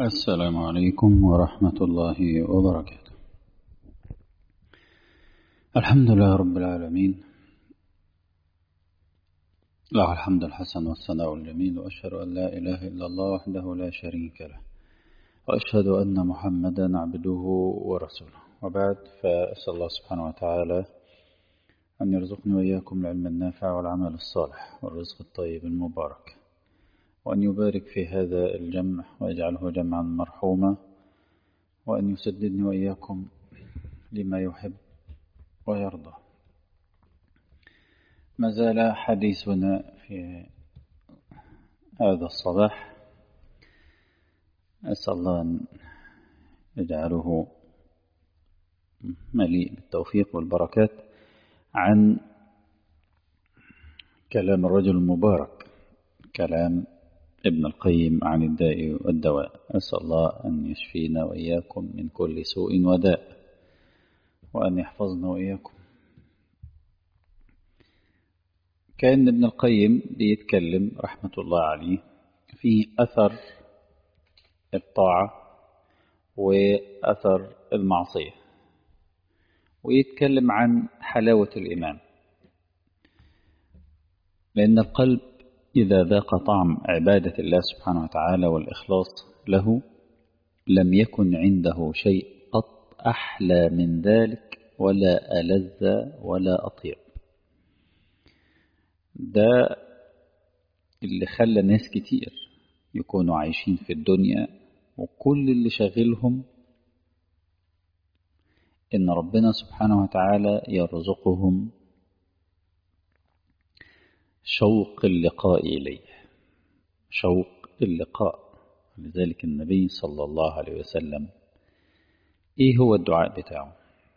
السلام عليكم ورحمة الله وبركاته الحمد لله رب العالمين له الحمد الحسن والثناء الجميل وأشهد أن لا إله إلا الله وحده لا شريك له وأشهد أن محمدا عبده ورسوله وبعد فأسأل الله سبحانه وتعالى أن يرزقني وإياكم العلم النافع والعمل الصالح والرزق الطيب المبارك وأن يبارك في هذا الجمع ويجعله جمعا مرحوما وأن يسددني وإياكم لما يحب ويرضى ما زال حديثنا في هذا الصباح أسأل الله أن يجعله مليء بالتوفيق والبركات عن كلام الرجل المبارك كلام ابن القيم عن الداء والدواء أسأل الله أن يشفينا وإياكم من كل سوء وداء وأن يحفظنا وإياكم كان ابن القيم بيتكلم رحمة الله عليه في أثر الطاعة وأثر المعصية ويتكلم عن حلاوة الإيمان لأن القلب إذا ذاق طعم عبادة الله سبحانه وتعالى والإخلاص له لم يكن عنده شيء قط أحلى من ذلك ولا ألذ ولا أطيب ده اللي خلى ناس كتير يكونوا عايشين في الدنيا وكل اللي شاغلهم إن ربنا سبحانه وتعالى يرزقهم شوق اللقاء إليه شوق اللقاء لذلك النبي صلى الله عليه وسلم إيه هو الدعاء بتاعه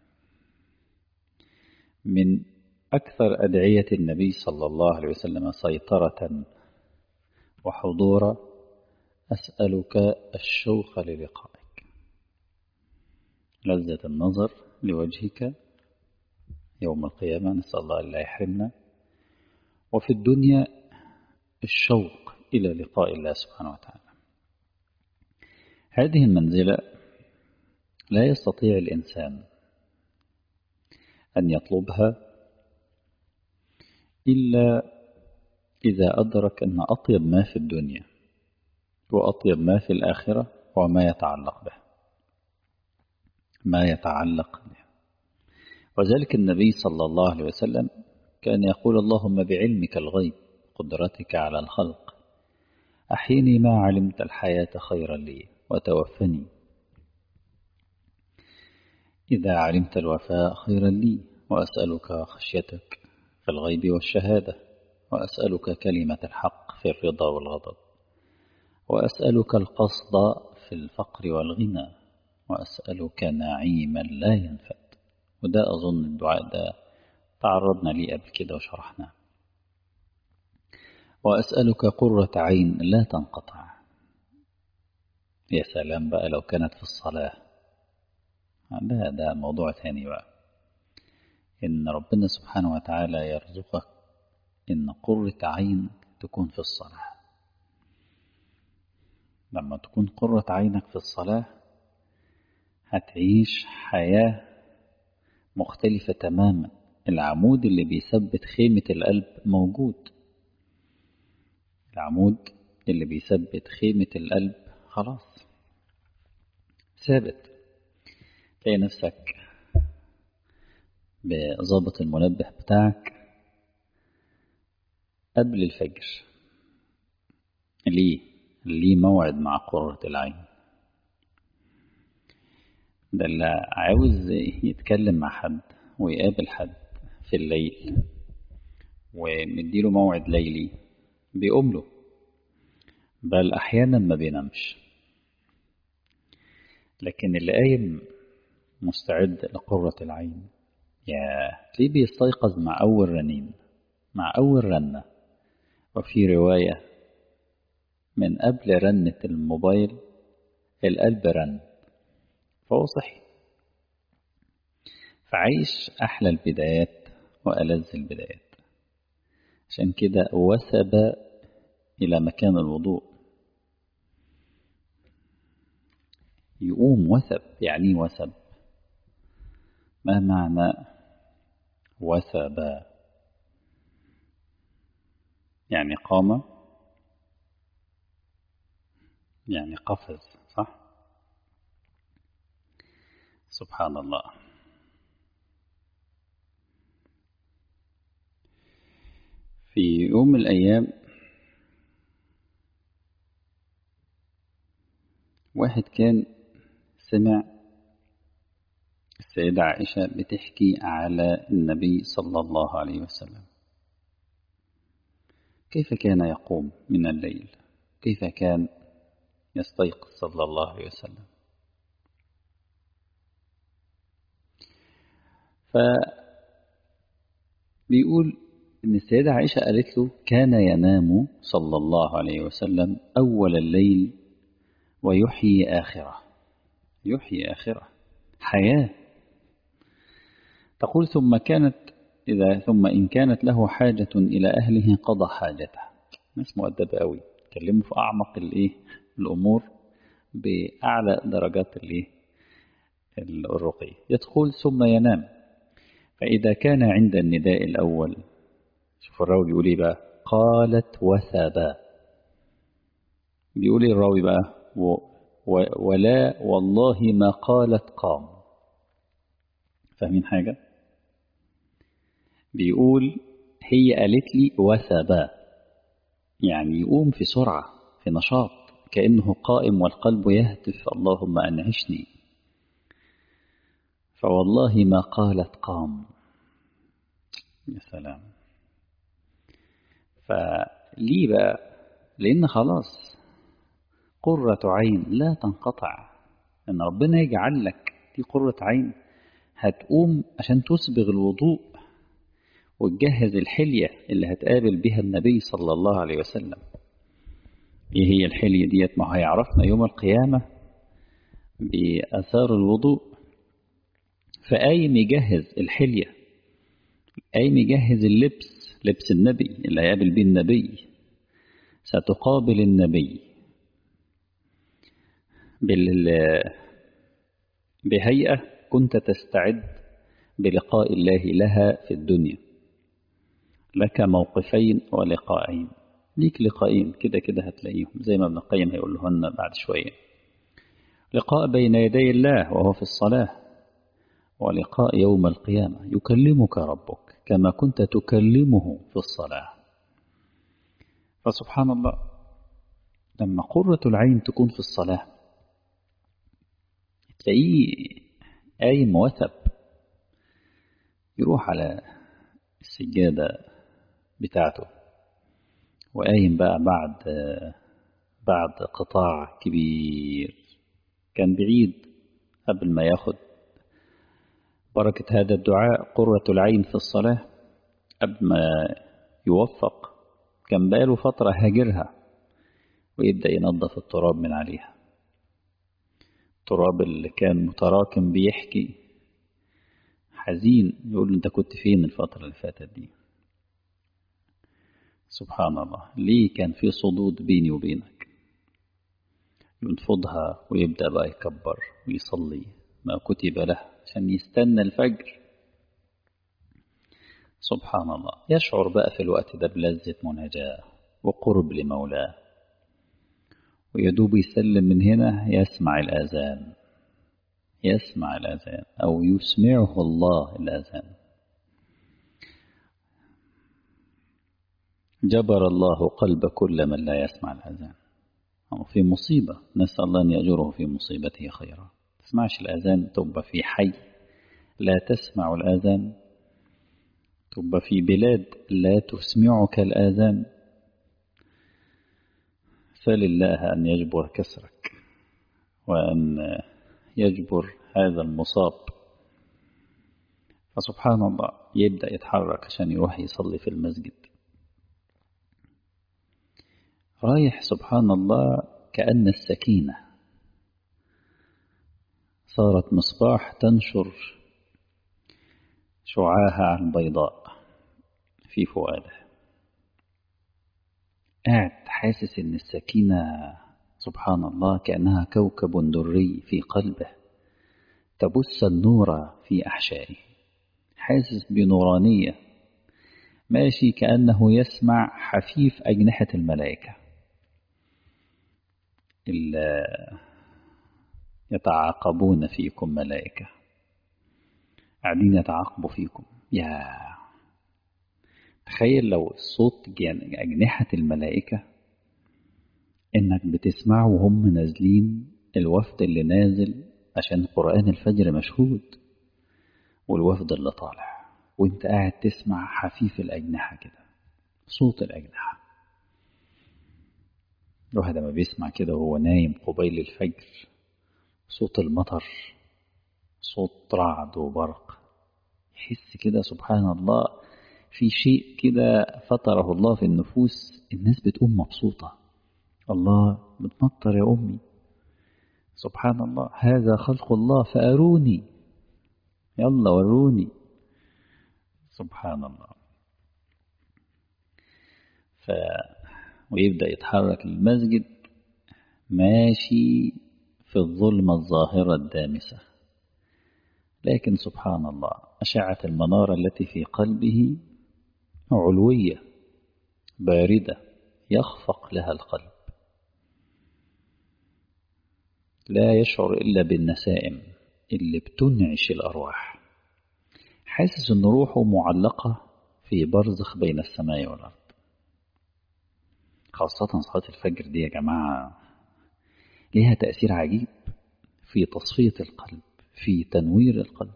من أكثر أدعية النبي صلى الله عليه وسلم سيطرة وحضورا أسألك الشوق للقائك لذة النظر لوجهك يوم القيامة نسأل الله أن لا يحرمنا وفي الدنيا الشوق إلى لقاء الله سبحانه وتعالى هذه المنزلة لا يستطيع الإنسان أن يطلبها إلا إذا أدرك أن أطيب ما في الدنيا وأطيب ما في الآخرة هو ما يتعلق به ما يتعلق به وذلك النبي صلى الله عليه وسلم كان يقول اللهم بعلمك الغيب قدرتك على الخلق أحيني ما علمت الحياة خيرا لي وتوفني إذا علمت الوفاء خيرا لي وأسألك خشيتك في الغيب والشهادة وأسألك كلمة الحق في الرضا والغضب وأسألك القصد في الفقر والغنى وأسألك نعيما لا ينفد وده أظن الدعاء ده تعرضنا ليه قبل كده وشرحناه وأسألك قرة عين لا تنقطع يا سلام بقى لو كانت في الصلاة لا ده موضوع تاني بقى إن ربنا سبحانه وتعالى يرزقك إن قرة عين تكون في الصلاة لما تكون قرة عينك في الصلاة هتعيش حياة مختلفة تماما العمود اللي بيثبت خيمة القلب موجود العمود اللي بيثبت خيمة القلب خلاص ثابت تلاقي نفسك بظابط المنبه بتاعك قبل الفجر ليه ليه موعد مع قرة العين ده اللي عاوز يتكلم مع حد ويقابل حد في الليل ومديله موعد ليلي بيقوم له بل أحيانا ما بينامش لكن اللي قايم مستعد لقرة العين يا تلاقيه بيستيقظ مع أول رنين مع أول رنة وفي رواية من قبل رنة الموبايل القلب رن فهو صحي فعيش أحلى البدايات وألذ البدايات عشان كده وثب إلى مكان الوضوء يقوم وثب يعني وثب ما معنى وثب يعني قام يعني قفز صح سبحان الله في يوم من الأيام واحد كان سمع السيدة عائشة بتحكي على النبي صلى الله عليه وسلم كيف كان يقوم من الليل كيف كان يستيقظ صلى الله عليه وسلم فبيقول إن السيدة عائشة قالت له كان ينام صلى الله عليه وسلم أول الليل ويحيي آخرة يحيي آخرة حياة تقول ثم كانت إذا ثم إن كانت له حاجة إلى أهله قضى حاجته ناس مؤدبة قوي تكلموا في أعمق الإيه الأمور بأعلى درجات الإيه الرقي يدخل ثم ينام فإذا كان عند النداء الأول شوف الراوي بيقول إيه بقى قالت وثبا بيقول إيه الراوي بقى و و ولا والله ما قالت قام فاهمين حاجة بيقول هي قالت لي وثبا يعني يقوم في سرعة في نشاط كأنه قائم والقلب يهتف اللهم أنعشني فوالله ما قالت قام يا سلام فليه بقى لأن خلاص قرة عين لا تنقطع أن ربنا يجعل لك دي قرة عين هتقوم عشان تسبغ الوضوء وتجهز الحلية اللي هتقابل بها النبي صلى الله عليه وسلم ايه هي الحلية ديت ما هيعرفنا يوم القيامة بأثار الوضوء فقايم يجهز الحلية قايم يجهز اللبس لبس النبي اللي هيقابل بيه النبي ستقابل النبي بال بهيئة كنت تستعد بلقاء الله لها في الدنيا لك موقفين ولقاءين ليك لقاءين كده كده هتلاقيهم زي ما ابن القيم هيقول لهن بعد شوية لقاء بين يدي الله وهو في الصلاة ولقاء يوم القيامة يكلمك ربك كما كنت تكلمه في الصلاة فسبحان الله لما قرة العين تكون في الصلاة تلاقيه قايم وثب يروح على السجادة بتاعته وقايم بقى بعد بعد قطاع كبير كان بعيد قبل ما ياخد بركة هذا الدعاء قرة العين في الصلاة قبل ما يوفق كان بقاله فترة هاجرها ويبدأ ينظف التراب من عليها التراب اللي كان متراكم بيحكي حزين يقول له انت كنت فين الفترة اللي فاتت دي سبحان الله ليه كان في صدود بيني وبينك ينفضها ويبدأ بقى يكبر ويصلي ما كتب له عشان يستنى الفجر سبحان الله يشعر بقى في الوقت ده بلذة مناجاة وقرب لمولاه ويدوب يسلم من هنا يسمع الآذان يسمع الأذان أو يسمعه الله الأذان جبر الله قلب كل من لا يسمع الأذان أو في مصيبة نسأل الله أن يأجره في مصيبته خيرا تسمعش الأذان تبقى في حي لا تسمع الأذان تبقى في بلاد لا تسمعك الآذان سل الله أن يجبر كسرك وأن يجبر هذا المصاب فسبحان الله يبدأ يتحرك عشان يروح يصلي في المسجد رايح سبحان الله كأن السكينة صارت مصباح تنشر شعاعها البيضاء في فؤاده قاعد حاسس ان السكينة سبحان الله كأنها كوكب دري في قلبه تبث النور في أحشائه حاسس بنورانية ماشي كأنه يسمع حفيف أجنحة الملائكة يتعاقبون فيكم ملائكة قاعدين يتعاقبوا فيكم يا تخيل لو الصوت أجنحة الملائكة إنك بتسمعه وهم نازلين الوفد اللي نازل عشان قرآن الفجر مشهود والوفد اللي طالع وانت قاعد تسمع حفيف الأجنحة كده صوت الأجنحة الواحد لما بيسمع كده وهو نايم قبيل الفجر صوت المطر صوت رعد وبرق يحس كده سبحان الله في شيء كده فطره الله في النفوس الناس بتقوم مبسوطة الله بتمطر يا أمي سبحان الله هذا خلق الله فأروني يلا وروني سبحان الله ف... ويبدأ يتحرك المسجد ماشي في الظلمة الظاهرة الدامسة لكن سبحان الله أشعة المنارة التي في قلبه علوية باردة يخفق لها القلب لا يشعر إلا بالنسائم اللي بتنعش الأرواح حاسس أن روحه معلقة في برزخ بين السماء والأرض خاصة صلاة الفجر دي يا جماعة لها تأثير عجيب في تصفية القلب في تنوير القلب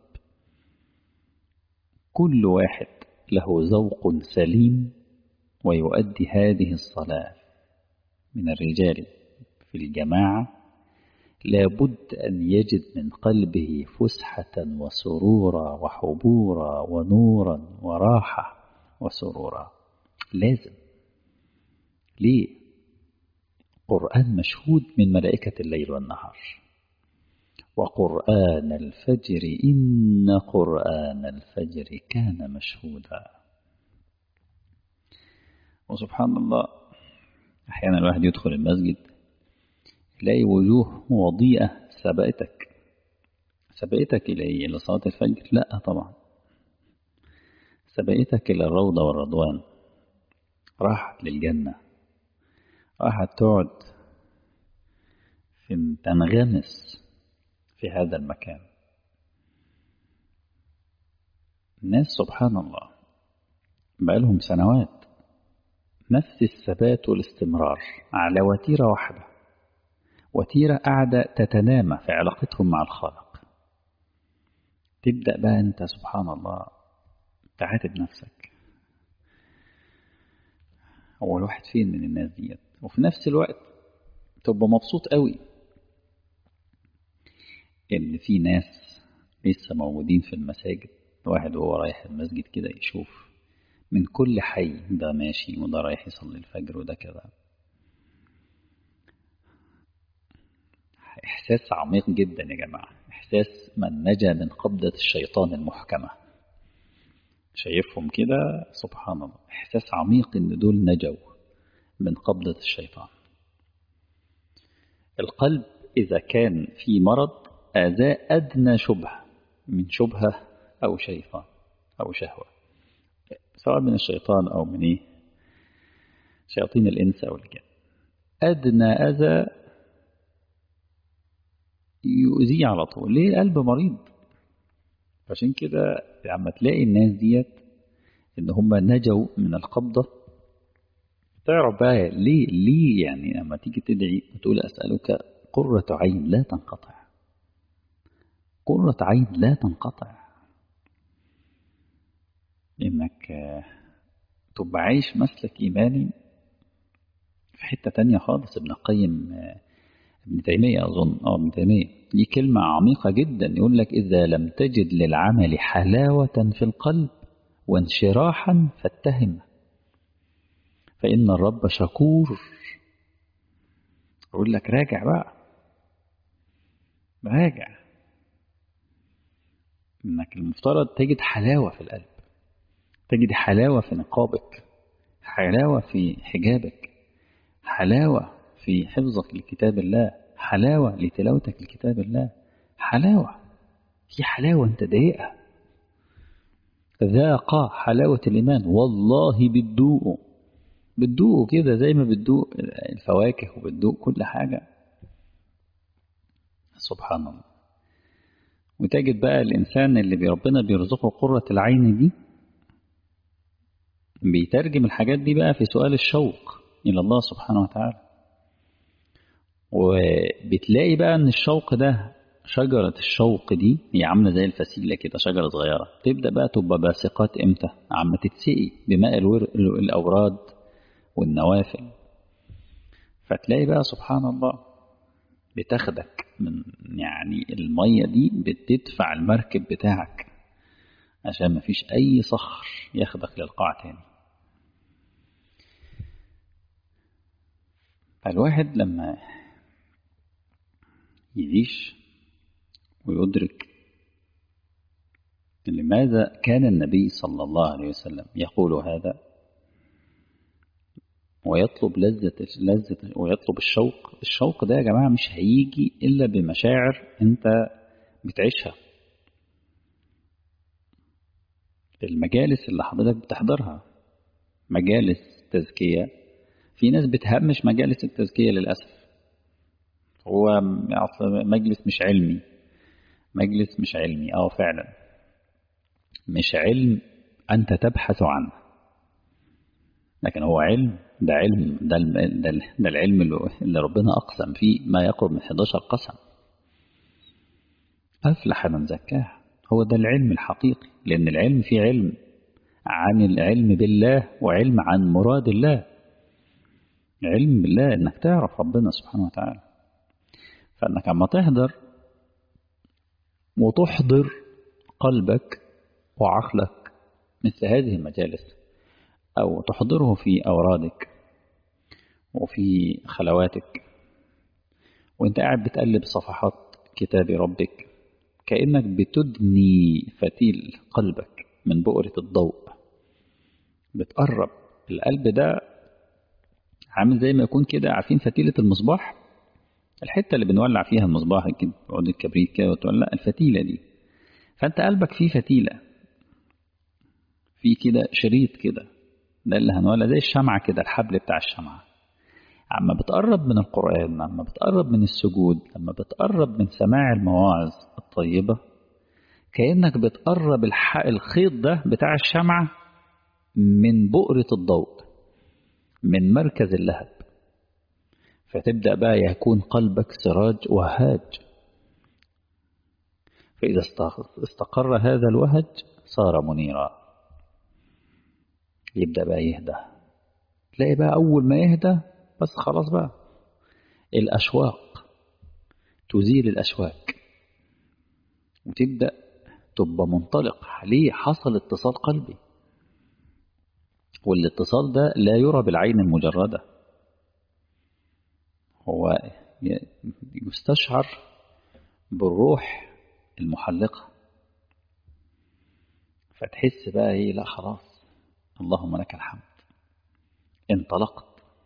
كل واحد له ذوق سليم ويؤدي هذه الصلاة من الرجال في الجماعة لابد أن يجد من قلبه فسحة وسرورا وحبورا ونورا وراحة وسرورا لازم ليه قرآن مشهود من ملائكة الليل والنهار وقرآن الفجر إن قرآن الفجر كان مشهودا وسبحان الله أحيانا الواحد يدخل المسجد تلاقي وجوه وضيئة سبقتك سبقتك إلى إيه؟ إلى صلاة الفجر؟ لا طبعا سبقتك إلى الروضة والرضوان راحت للجنة راحت تقعد في تنغمس في هذا المكان الناس سبحان الله بقالهم سنوات نفس الثبات والاستمرار على وتيرة واحدة وتيرة قاعدة تتنامى في علاقتهم مع الخالق تبدأ بقى أنت سبحان الله تعاتب نفسك هو الواحد فين من الناس ديت وفي نفس الوقت تبقى مبسوط قوي إن في ناس لسه موجودين في المساجد واحد وهو رايح المسجد كده يشوف من كل حي ده ماشي وده رايح يصلي الفجر وده كذا إحساس عميق جدا يا جماعة إحساس من نجا من قبضة الشيطان المحكمة شايفهم كده سبحان الله إحساس عميق إن دول نجوا من قبضة الشيطان القلب إذا كان في مرض أذى أدنى شبهة من شبهة أو شيطان أو شهوة سواء من الشيطان أو من إيه شياطين الإنس أو الجن أدنى أذى يؤذيه على طول ليه القلب مريض عشان كده لما تلاقي الناس ديت ان هم نجوا من القبضة تعرف بقى ليه ليه يعني لما تيجي تدعي وتقول أسألك قرة عين لا تنقطع قرة عين لا تنقطع إنك تبقى عايش مسلك إيماني في حتة تانية خالص ابن القيم ابن تيمية أظن أو ابن تيمية دي كلمة عميقة جدا يقول لك إذا لم تجد للعمل حلاوة في القلب وانشراحا فاتهم فإن الرب شكور يقول لك راجع بقى راجع إنك المفترض تجد حلاوة في القلب تجد حلاوة في نقابك حلاوة في حجابك حلاوة في حفظك لكتاب الله حلاوة لتلاوتك لكتاب الله حلاوة في حلاوة انت ضايقها ذاق حلاوة الإيمان والله بتدوقه بتدوقه كده زي ما بتدوق الفواكه وبتدوق كل حاجة سبحان الله وتجد بقى الإنسان اللي ربنا بيرزقه قرة العين دي بيترجم الحاجات دي بقى في سؤال الشوق إلى الله سبحانه وتعالى وبتلاقي بقى ان الشوق ده شجرة الشوق دي هي عاملة زي الفسيلة كده شجرة صغيرة تبدأ بقى تبقى باسقات امتى عم تتسقي بماء الأوراد والنوافل فتلاقي بقى سبحان الله بتاخدك من يعني المية دي بتدفع المركب بتاعك عشان مفيش أي صخر ياخدك للقاع تاني فالواحد لما يعيش ويدرك لماذا كان النبي صلى الله عليه وسلم يقول هذا ويطلب لذة لذة ويطلب الشوق الشوق ده يا جماعة مش هيجي إلا بمشاعر أنت بتعيشها المجالس اللي حضرتك بتحضرها مجالس تزكية في ناس بتهمش مجالس التزكية للأسف هو مجلس مش علمي مجلس مش علمي اه فعلا مش علم أنت تبحث عنه لكن هو علم ده علم ده, ده, ده العلم اللي ربنا أقسم فيه ما يقرب من 11 قسم أفلح من زكاه هو ده العلم الحقيقي لأن العلم فيه علم عن العلم بالله وعلم عن مراد الله علم بالله انك تعرف ربنا سبحانه وتعالى فانك عما تحضر وتحضر قلبك وعقلك مثل هذه المجالس أو تحضره في أورادك وفي خلواتك وانت قاعد بتقلب صفحات كتاب ربك كأنك بتدني فتيل قلبك من بؤرة الضوء بتقرب القلب ده عامل زي ما يكون كده عارفين فتيلة المصباح الحتة اللي بنولع فيها المصباح كده عود الكبريت كده وتولع الفتيلة دي فانت قلبك فيه فتيلة في كده شريط كده ده اللي هنولع زي الشمعة كده الحبل بتاع الشمعة عما بتقرب من القرآن عما بتقرب من السجود لما بتقرب من سماع المواعظ الطيبة كأنك بتقرب الخيط ده بتاع الشمعة من بؤرة الضوء من مركز اللهب فتبدأ بقى يكون قلبك سراج وهاج فإذا استقر هذا الوهج صار منيرا يبدأ بقى يهدى تلاقي بقى أول ما يهدى بس خلاص بقى الأشواق تزيل الأشواك وتبدأ تبقى منطلق ليه حصل اتصال قلبي والاتصال ده لا يرى بالعين المجردة هو يستشعر بالروح المحلقة فتحس بقى ايه لا خلاص اللهم لك الحمد انطلقت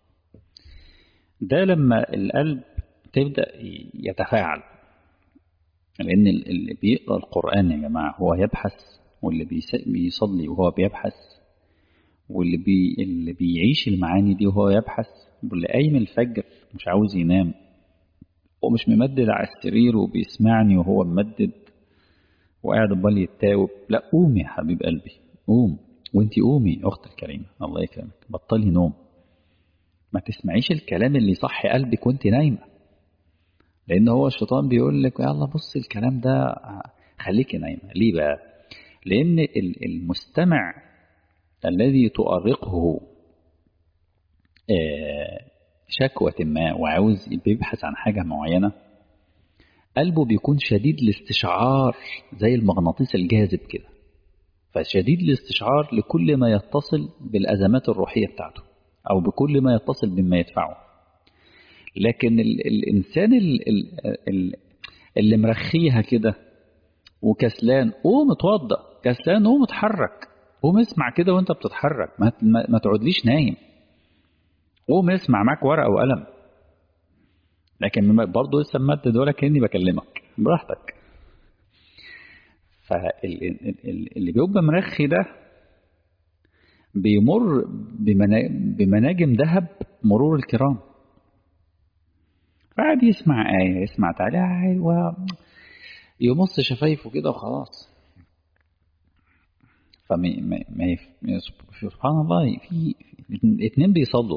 ده لما القلب تبدأ يتفاعل لأن اللي بيقرأ القرآن يا جماعة هو يبحث واللي بيصلي وهو بيبحث واللي بي اللي بيعيش المعاني دي وهو يبحث واللي قايم الفجر مش عاوز ينام ومش ممدد على السرير وبيسمعني وهو ممدد وقاعد بال يتاوب لا قومي يا حبيب قلبي قوم وانتي قومي اخت الكريمه الله يكرمك بطلي نوم ما تسمعيش الكلام اللي يصحي قلبك وانت نايمه لان هو الشيطان بيقول لك يلا بص الكلام ده خليكي نايمه ليه بقى لان المستمع الذي تؤرقه شكوى ما وعاوز بيبحث عن حاجة معينة قلبه بيكون شديد الاستشعار زي المغناطيس الجاذب كده فشديد الاستشعار لكل ما يتصل بالأزمات الروحية بتاعته أو بكل ما يتصل بما يدفعه لكن ال الإنسان ال ال اللي مرخيها كده وكسلان قوم اتوضى كسلان قوم اتحرك قوم اسمع كده وانت بتتحرك ما, ما, ما تقعدليش نايم قوم اسمع معاك ورقة وقلم لكن برضه لسه مد دول كاني بكلمك براحتك فاللي بيبقى مرخي ده بيمر بمناجم ذهب مرور الكرام فقعد يسمع آية يسمع تعالى ويمص شفايفه كده وخلاص فما ما سبحان الله في اتنين بيصلوا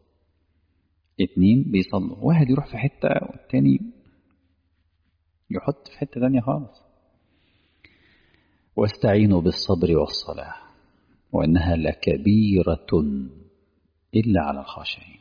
اتنين بيصلوا واحد يروح في حتة والتاني يحط في حتة تانية خالص واستعينوا بالصبر والصلاة وإنها لكبيرة إلا على الخاشعين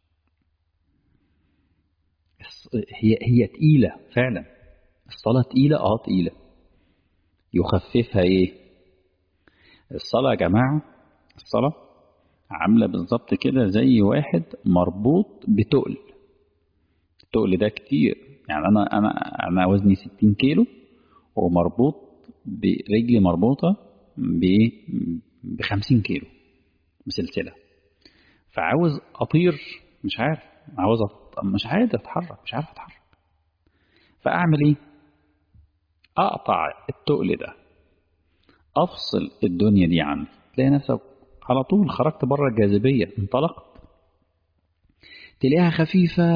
هي هي تقيلة فعلا الصلاة تقيلة اه تقيلة يخففها ايه الصلاة يا جماعة الصلاة عاملة بالظبط كده زي واحد مربوط بتقل التقل ده كتير يعني أنا أنا أنا وزني 60 كيلو ومربوط برجلي مربوطة بإيه ب 50 كيلو بسلسلة فعاوز أطير مش عارف عاوز أط... مش عارف أتحرك مش عارف أتحرك فأعمل إيه أقطع التقل ده أفصل الدنيا دي عني تلاقي نفسك على طول خرجت بره الجاذبية انطلقت تلاقيها خفيفة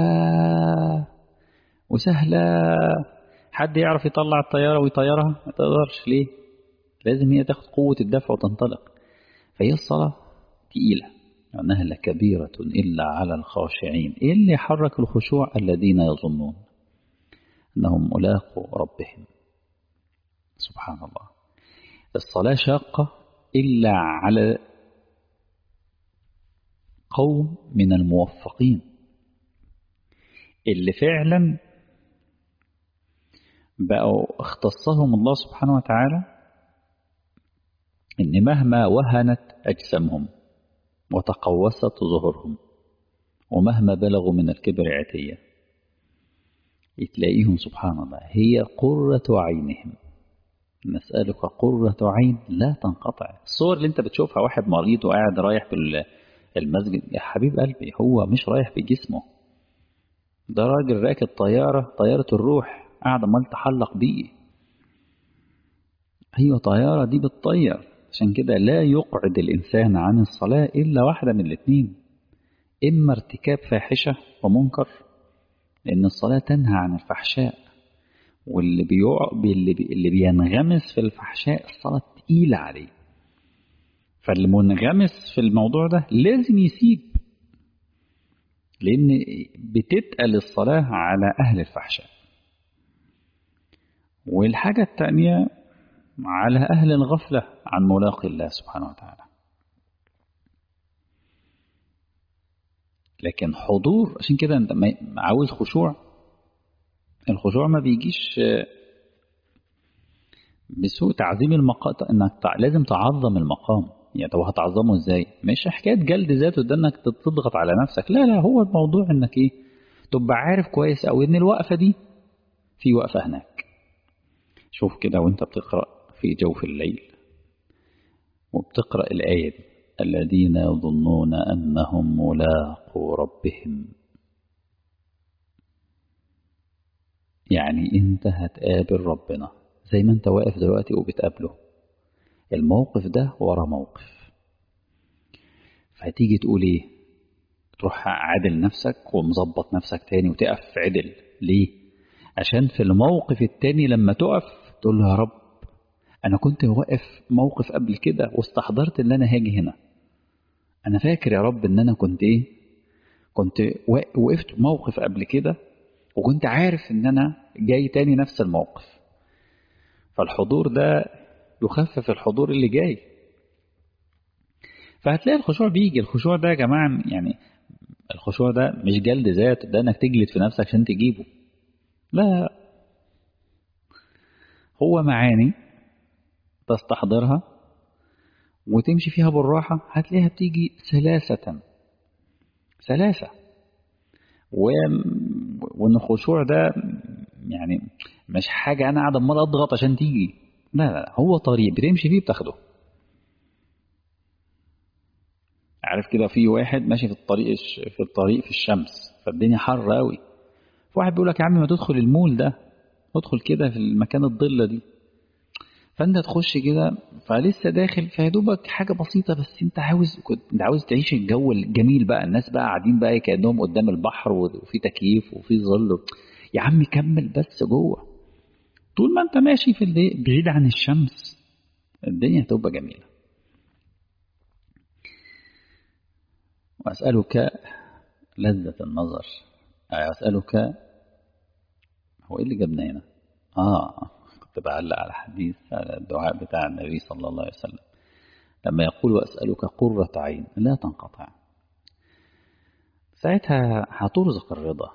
وسهلة حد يعرف يطلع الطيارة ويطيرها ما تقدرش ليه لازم هي تاخد قوة الدفع وتنطلق فهي الصلاة تقيلة لأنها لكبيرة إلا على الخاشعين إيه اللي يحرك الخشوع الذين يظنون أنهم ملاقوا ربهم سبحان الله الصلاة شاقة إلا على قوم من الموفقين اللي فعلا بقوا اختصهم الله سبحانه وتعالى إن مهما وهنت أجسامهم وتقوست ظهورهم ومهما بلغوا من الكبر عتية تلاقيهم سبحان الله هي قرة عينهم نسألك قرة عين لا تنقطع الصور اللي انت بتشوفها واحد مريض وقاعد رايح بالمسجد يا حبيب قلبي هو مش رايح بجسمه ده راجل راكب طيارة طيارة الروح قاعد عمال تحلق بيه أيوة طيارة دي بتطير عشان كده لا يقعد الإنسان عن الصلاة إلا واحدة من الاثنين إما ارتكاب فاحشة ومنكر لأن الصلاة تنهى عن الفحشاء واللي بيوع... اللي, بي... اللي بينغمس في الفحشاء الصلاة تقيلة عليه فالمنغمس في الموضوع ده لازم يسيب لأن بتتقل الصلاة على أهل الفحشاء والحاجة الثانية على أهل الغفلة عن ملاقي الله سبحانه وتعالى لكن حضور عشان كده انت عاوز خشوع الخشوع ما بيجيش بسوء تعظيم المقام انك لازم تعظم المقام يعني طب هتعظمه ازاي مش حكايه جلد ذاته ده انك تضغط على نفسك لا لا هو الموضوع انك ايه تبقى عارف كويس قوي ان الوقفه دي في وقفه هناك شوف كده وانت بتقرا في جوف الليل وبتقرا الايه دي الذين يظنون انهم ملاقو ربهم يعني انت هتقابل ربنا زي ما انت واقف دلوقتي وبتقابله الموقف ده ورا موقف فهتيجي تقول ايه تروح عادل نفسك ومظبط نفسك تاني وتقف عدل ليه عشان في الموقف التاني لما تقف تقول له يا رب انا كنت واقف موقف قبل كده واستحضرت ان انا هاجي هنا انا فاكر يا رب ان انا كنت ايه كنت وقفت موقف قبل كده وكنت عارف ان انا جاي تاني نفس الموقف فالحضور ده يخفف الحضور اللي جاي فهتلاقي الخشوع بيجي الخشوع ده يا جماعة يعني الخشوع ده مش جلد ذات ده انك تجلد في نفسك عشان تجيبه لا هو معاني تستحضرها وتمشي فيها بالراحة هتلاقيها بتيجي سلاسة سلاسة و... وان الخشوع ده يعني مش حاجة أنا قاعد أمال أضغط عشان تيجي لا لا هو طريق بتمشي فيه بتاخده عارف كده في واحد ماشي في الطريق في الطريق في الشمس فالدنيا حر قوي واحد بيقول لك يا عم ما تدخل المول ده ادخل كده في المكان الضلة دي فانت تخش كده فلسه داخل فيدوبك حاجة بسيطة بس انت عاوز كنت انت عاوز تعيش الجو الجميل بقى الناس بقى قاعدين بقى كأنهم قدام البحر وفي تكييف وفي ظل يا عم كمل بس جوه طول ما انت ماشي في الليل بعيد عن الشمس الدنيا هتبقى جميلة وأسألك لذة النظر أسألك هو إيه اللي جابنا هنا آه كنت بعلق على حديث على الدعاء بتاع النبي صلى الله عليه وسلم لما يقول وأسألك قرة عين لا تنقطع ساعتها هترزق الرضا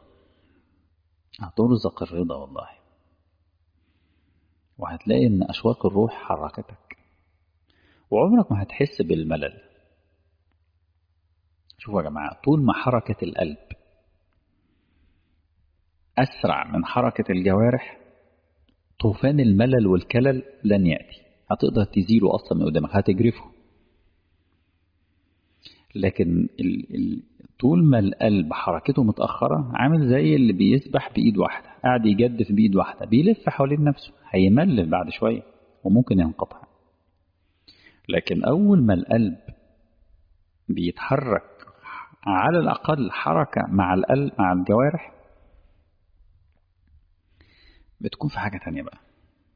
هترزق الرضا والله وهتلاقي ان اشواق الروح حركتك وعمرك ما هتحس بالملل شوفوا يا جماعة طول ما حركة القلب أسرع من حركة الجوارح طوفان الملل والكلل لن يأتي هتقدر تزيله أصلا من قدامك هتجرفه لكن ال ال طول ما القلب حركته متأخرة عامل زي اللي بيسبح بإيد واحدة قاعد يجدف بإيد واحدة بيلف حوالين نفسه هيملل بعد شوية وممكن ينقطع لكن أول ما القلب بيتحرك على الأقل حركة مع القلب مع الجوارح بتكون في حاجة تانية بقى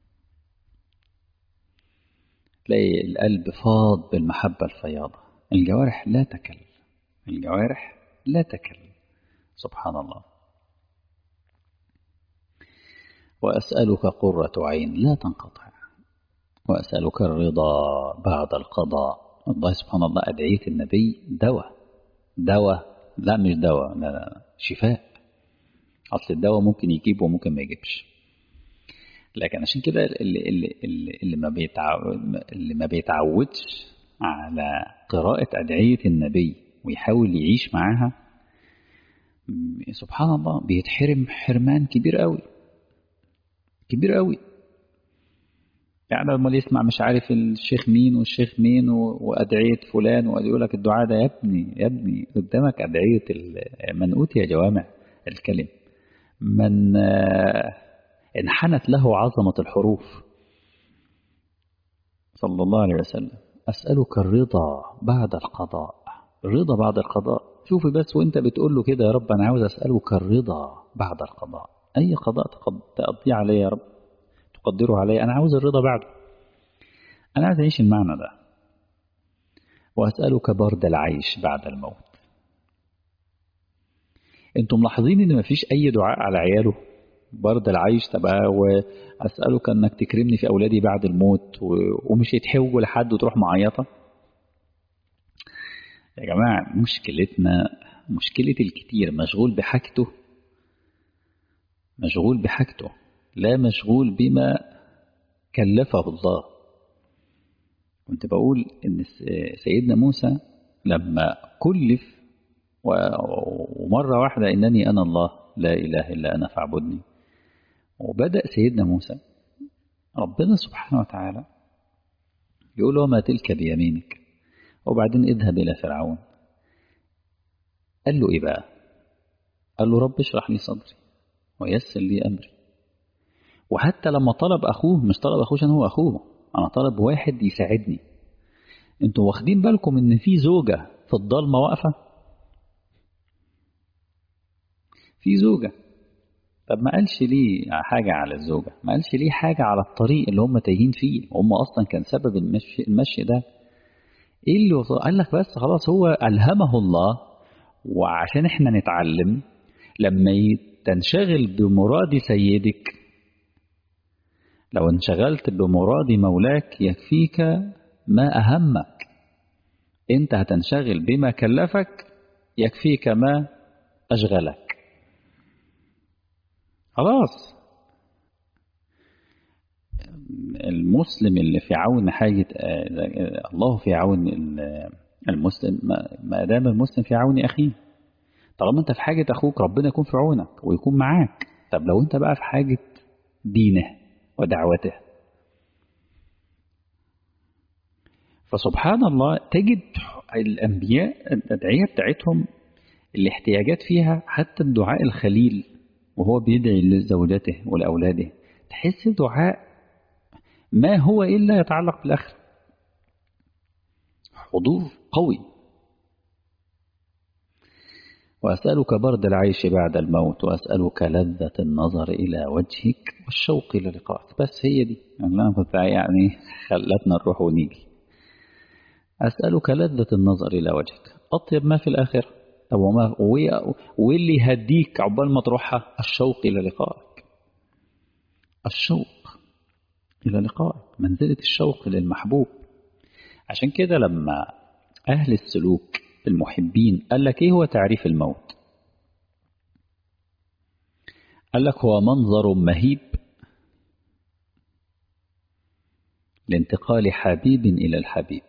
تلاقي القلب فاض بالمحبة الفياضة الجوارح لا تكل الجوارح لا تكل سبحان الله وأسألك قرة عين لا تنقطع وأسألك الرضا بعد القضاء الله سبحان الله أدعية النبي دواء دواء لا مش دواء لا لا شفاء أصل الدواء ممكن يجيب وممكن ما يجيبش لكن عشان كده اللي, اللي, اللي, اللي, ما بيتعو... اللي ما بيتعودش على قراءة أدعية النبي ويحاول يعيش معاها سبحان الله بيتحرم حرمان كبير قوي كبير قوي يعني لما يسمع مش عارف الشيخ مين والشيخ مين وأدعية فلان ويقول لك الدعاء ده يا ابني يا ابني قدامك أدعية من أوتي جوامع الكلم من انحنت له عظمة الحروف صلى الله عليه وسلم أسألك الرضا بعد القضاء الرضا بعد القضاء شوفي بس وانت بتقول له كده يا رب أنا عاوز أسألك الرضا بعد القضاء أي قضاء تقضيه علي يا رب تقدره علي أنا عاوز الرضا بعده أنا عاوز أعيش المعنى ده وأسألك برد العيش بعد الموت انتم ملاحظين ان مفيش اي دعاء على عياله برد العيش تبقى واسالك انك تكرمني في اولادي بعد الموت ومش يتحول لحد وتروح معيطه يا جماعه مشكلتنا مشكله الكتير مشغول بحاجته مشغول بحاجته لا مشغول بما كلفه الله كنت بقول ان سيدنا موسى لما كلف ومرة واحدة إنني أنا الله لا إله إلا أنا فاعبدني وبدأ سيدنا موسى ربنا سبحانه وتعالى يقول له ما تلك بيمينك وبعدين اذهب إلى فرعون قال له إيه بقى قال له رب اشرح لي صدري ويسر لي أمري وحتى لما طلب أخوه مش طلب أخوه عشان هو أخوه أنا طلب واحد يساعدني انتوا واخدين بالكم ان في زوجة في الضلمة واقفة في زوجة طب ما قالش ليه حاجة على الزوجة ما قالش ليه حاجة على الطريق اللي هم تايهين فيه هم أصلا كان سبب المشي, المشي ده إيه اللي وصل قال لك بس خلاص هو ألهمه الله وعشان إحنا نتعلم لما تنشغل بمراد سيدك لو انشغلت بمراد مولاك يكفيك ما أهمك أنت هتنشغل بما كلفك يكفيك ما أشغلك خلاص المسلم اللي في عون حاجة الله في عون المسلم ما دام المسلم في عون أخيه طالما أنت في حاجة أخوك ربنا يكون في عونك ويكون معاك طب لو أنت بقى في حاجة دينه ودعوته فسبحان الله تجد الأنبياء الأدعية بتاعتهم الاحتياجات فيها حتى الدعاء الخليل وهو بيدعي لزوجته ولأولاده تحس دعاء ما هو إلا يتعلق بالآخرة حضور قوي وأسألك برد العيش بعد الموت وأسألك لذة النظر إلى وجهك والشوق إلى لقائك بس هي دي يعني أنا كنت يعني خلتنا نروح ونيجي أسألك لذة النظر إلى وجهك أطيب ما في الآخرة طب وما واللي يهديك عقبال ما تروحها الشوق إلى لقائك الشوق إلى لقائك منزلة الشوق للمحبوب عشان كده لما أهل السلوك المحبين قال لك إيه هو تعريف الموت قال لك هو منظر مهيب لانتقال حبيب إلى الحبيب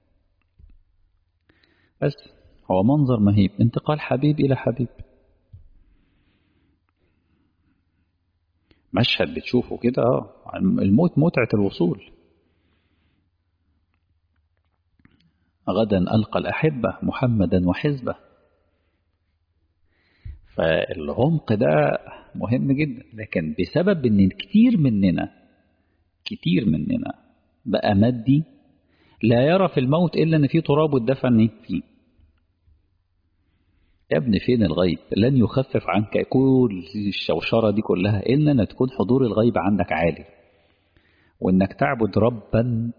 بس هو منظر مهيب انتقال حبيب إلى حبيب مشهد بتشوفه كده الموت متعة الوصول غدا ألقى الأحبة محمدا وحزبه فالعمق ده مهم جدا لكن بسبب ان كتير مننا كتير مننا بقى مادي لا يرى في الموت إلا أن في تراب والدفن فيه يا ابني فين الغيب لن يخفف عنك كل الشوشرة دي كلها إلا أن تكون حضور الغيب عندك عالي وإنك تعبد ربا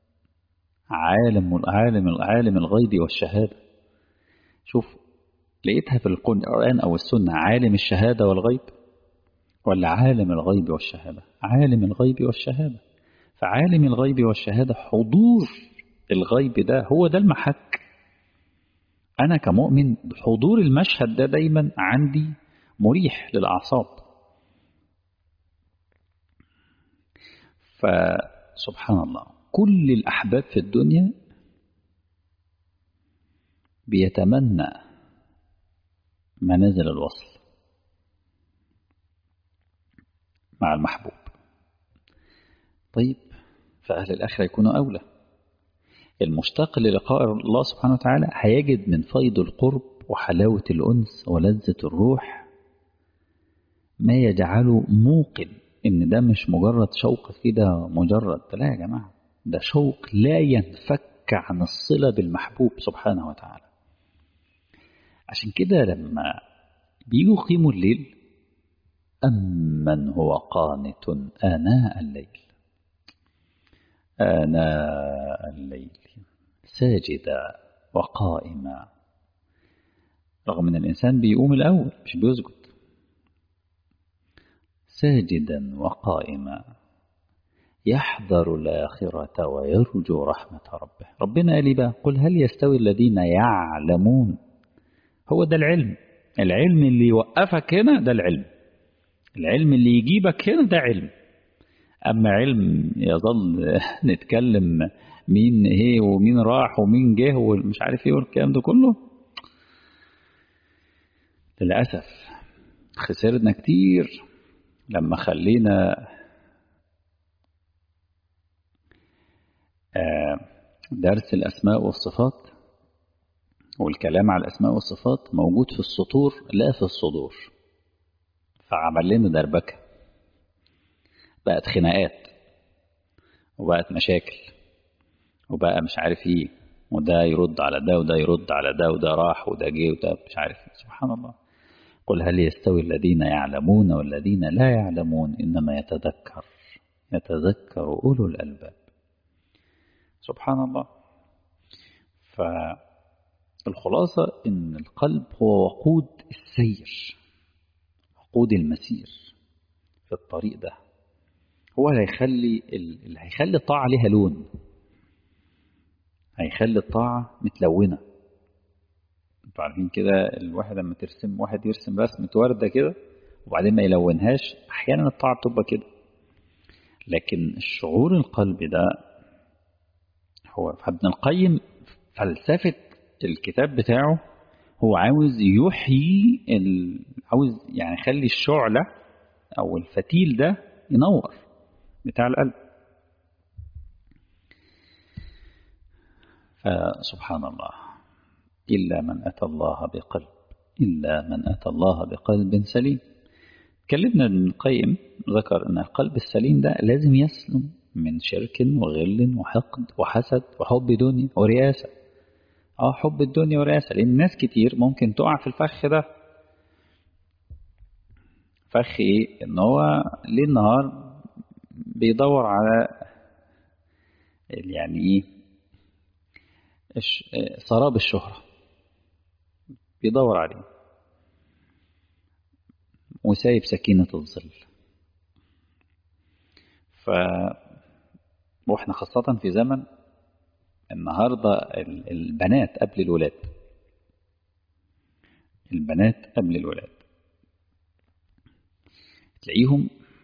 عالم عالم عالم الغيب والشهادة شوف لقيتها في القرآن أو السنة عالم الشهادة والغيب ولا عالم الغيب والشهادة عالم الغيب والشهادة فعالم الغيب والشهادة حضور الغيب ده هو ده المحك أنا كمؤمن حضور المشهد ده دايما عندي مريح للأعصاب فسبحان الله كل الأحباب في الدنيا بيتمنى منازل الوصل مع المحبوب طيب فأهل الآخرة يكونوا أولى المشتاق للقاء الله سبحانه وتعالى هيجد من فيض القرب وحلاوة الأنس ولذة الروح ما يجعله موقن إن ده مش مجرد شوق كده مجرد لا يا جماعة ده شوق لا ينفك عن الصلة بالمحبوب سبحانه وتعالى عشان كده لما بيجوا يقيموا الليل أمن هو قانت آناء الليل آناء الليل ساجدا وقائما رغم ان الانسان بيقوم الاول مش بيسجد ساجدا وقائما يحذر الآخرة ويرجو رحمة ربه ربنا قال بقى قل هل يستوي الذين يعلمون هو ده العلم العلم اللي يوقفك هنا ده العلم العلم اللي يجيبك هنا ده علم أما علم يظل نتكلم مين ايه ومين راح ومين جه ومش عارف ايه والكلام ده كله للأسف خسرنا كتير لما خلينا درس الأسماء والصفات والكلام على الأسماء والصفات موجود في السطور لا في الصدور فعمل لنا دربكة بقت خناقات وبقت مشاكل وبقى مش عارف ايه وده يرد على ده وده يرد على ده وده راح وده جه وده مش عارف ايه سبحان الله قل هل يستوي الذين يعلمون والذين لا يعلمون إنما يتذكر يتذكر أولو الألباب سبحان الله فالخلاصة إن القلب هو وقود السير وقود المسير في الطريق ده هو اللي هيخلي اللي هيخلي الطاعة ليها لون هيخلي الطاعة متلونة انتوا عارفين كده الواحد لما ترسم واحد يرسم رسمة وردة كده وبعدين ما يلونهاش أحيانا الطاعة بتبقى كده لكن الشعور القلبي ده هو فابن القيم فلسفة الكتاب بتاعه هو عاوز يحيي ال... عاوز يعني يخلي الشعلة أو الفتيل ده ينور بتاع القلب فسبحان الله إلا من أتى الله بقلب إلا من أتى الله بقلب سليم اتكلمنا ابن القيم ذكر أن القلب السليم ده لازم يسلم من شرك وغل وحقد وحسد وحب دنيا ورياسة اه حب الدنيا ورياسة لأن ناس كتير ممكن تقع في الفخ ده فخ ايه ان هو ليل نهار بيدور على يعني ايه سراب الشهرة بيدور عليه وسايب سكينة الظل ف واحنا خاصة في زمن النهاردة البنات قبل الولاد البنات قبل الولاد تلاقيهم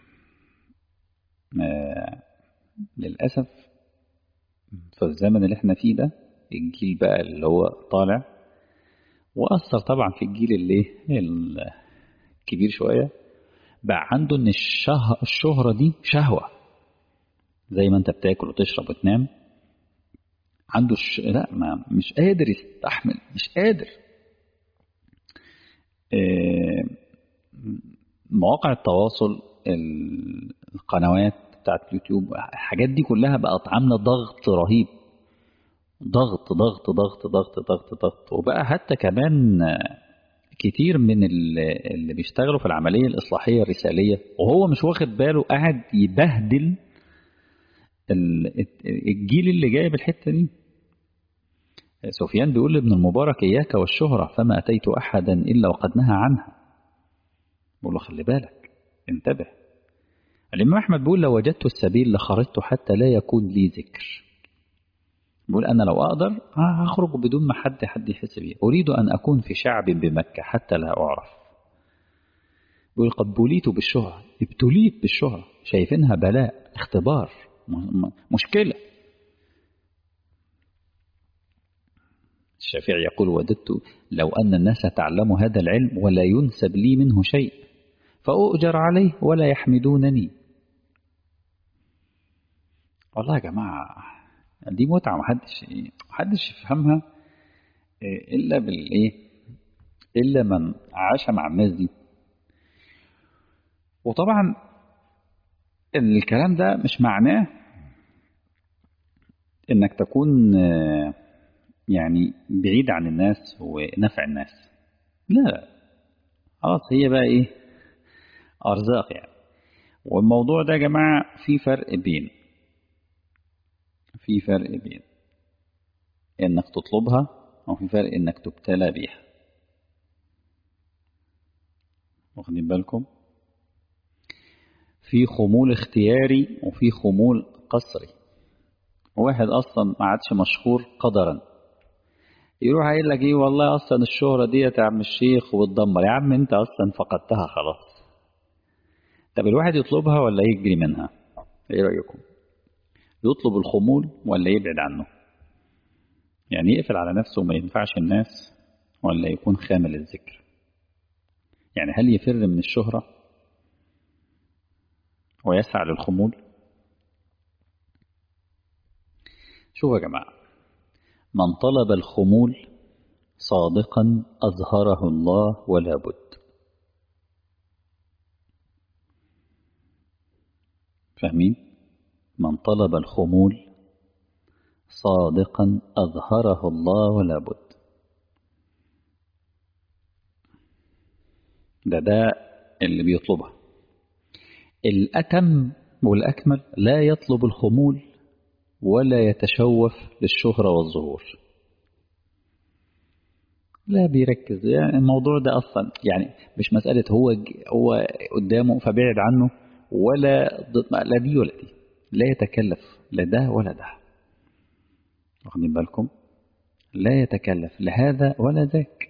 آه للأسف في الزمن اللي احنا فيه ده الجيل بقى اللي هو طالع وأثر طبعا في الجيل اللي الكبير شوية بقى عنده ان الشه... الشهرة دي شهوة زي ما انت بتاكل وتشرب وتنام عنده الش... لا ما مش قادر يستحمل مش قادر آه مواقع التواصل القنوات بتاعت اليوتيوب الحاجات دي كلها بقت عاملة ضغط رهيب ضغط ضغط ضغط ضغط ضغط ضغط وبقى حتى كمان كتير من اللي بيشتغلوا في العملية الإصلاحية الرسالية وهو مش واخد باله قاعد يبهدل الجيل اللي جاي بالحتة دي سفيان بيقول لابن المبارك إياك والشهرة فما أتيت أحدا إلا وقد نهى عنها بقول له خلي بالك انتبه الإمام أحمد بيقول لو وجدت السبيل لخرجت حتى لا يكون لي ذكر بيقول أنا لو أقدر هخرج بدون ما حد حد يحس بي أريد أن أكون في شعب بمكة حتى لا أعرف بيقول قد بليت بالشهرة ابتليت بالشهرة شايفينها بلاء اختبار مشكلة الشافعي يقول وددت لو أن الناس تعلم هذا العلم ولا ينسب لي منه شيء فأؤجر عليه ولا يحمدونني والله يا جماعة دي متعة محدش محدش يفهمها إلا بالإيه إلا من عاش مع الناس دي وطبعا الكلام ده مش معناه إنك تكون يعني بعيد عن الناس ونفع الناس لا خلاص هي بقى ايه ارزاق يعني والموضوع ده يا جماعه في فرق بين في فرق بين انك تطلبها وفي فرق انك تبتلى بيها واخدين بالكم في خمول اختياري وفي خمول قصري واحد اصلا ما عادش مشهور قدرا يروح قايل لك ايه والله اصلا الشهرة ديت يا عم الشيخ وبتدمر يا عم انت اصلا فقدتها خلاص طب الواحد يطلبها ولا يجري منها ايه رأيكم يطلب الخمول ولا يبعد عنه يعني يقفل على نفسه وما ينفعش الناس ولا يكون خامل الذكر يعني هل يفر من الشهرة ويسعى للخمول شوفوا يا جماعه من طلب الخمول صادقا أظهره الله ولا بد فاهمين من طلب الخمول صادقا أظهره الله ولا بد ده ده اللي بيطلبها الأتم والأكمل لا يطلب الخمول ولا يتشوف للشهرة والظهور لا بيركز يعني الموضوع ده أصلا يعني مش مسألة هو هو قدامه فبعد عنه ولا لا دي ولا دي لا يتكلف لا ده ولا ده واخدين بالكم لا يتكلف لهذا ولا ذاك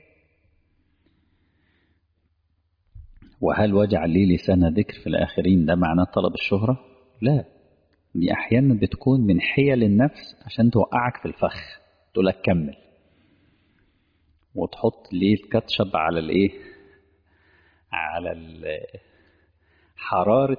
وهل وجع لي لسان ذكر في الآخرين ده معناه طلب الشهرة لا دي أحيانا بتكون من حيل النفس عشان توقعك في الفخ تقول لك كمل وتحط ليه الكاتشب على الايه على حرارة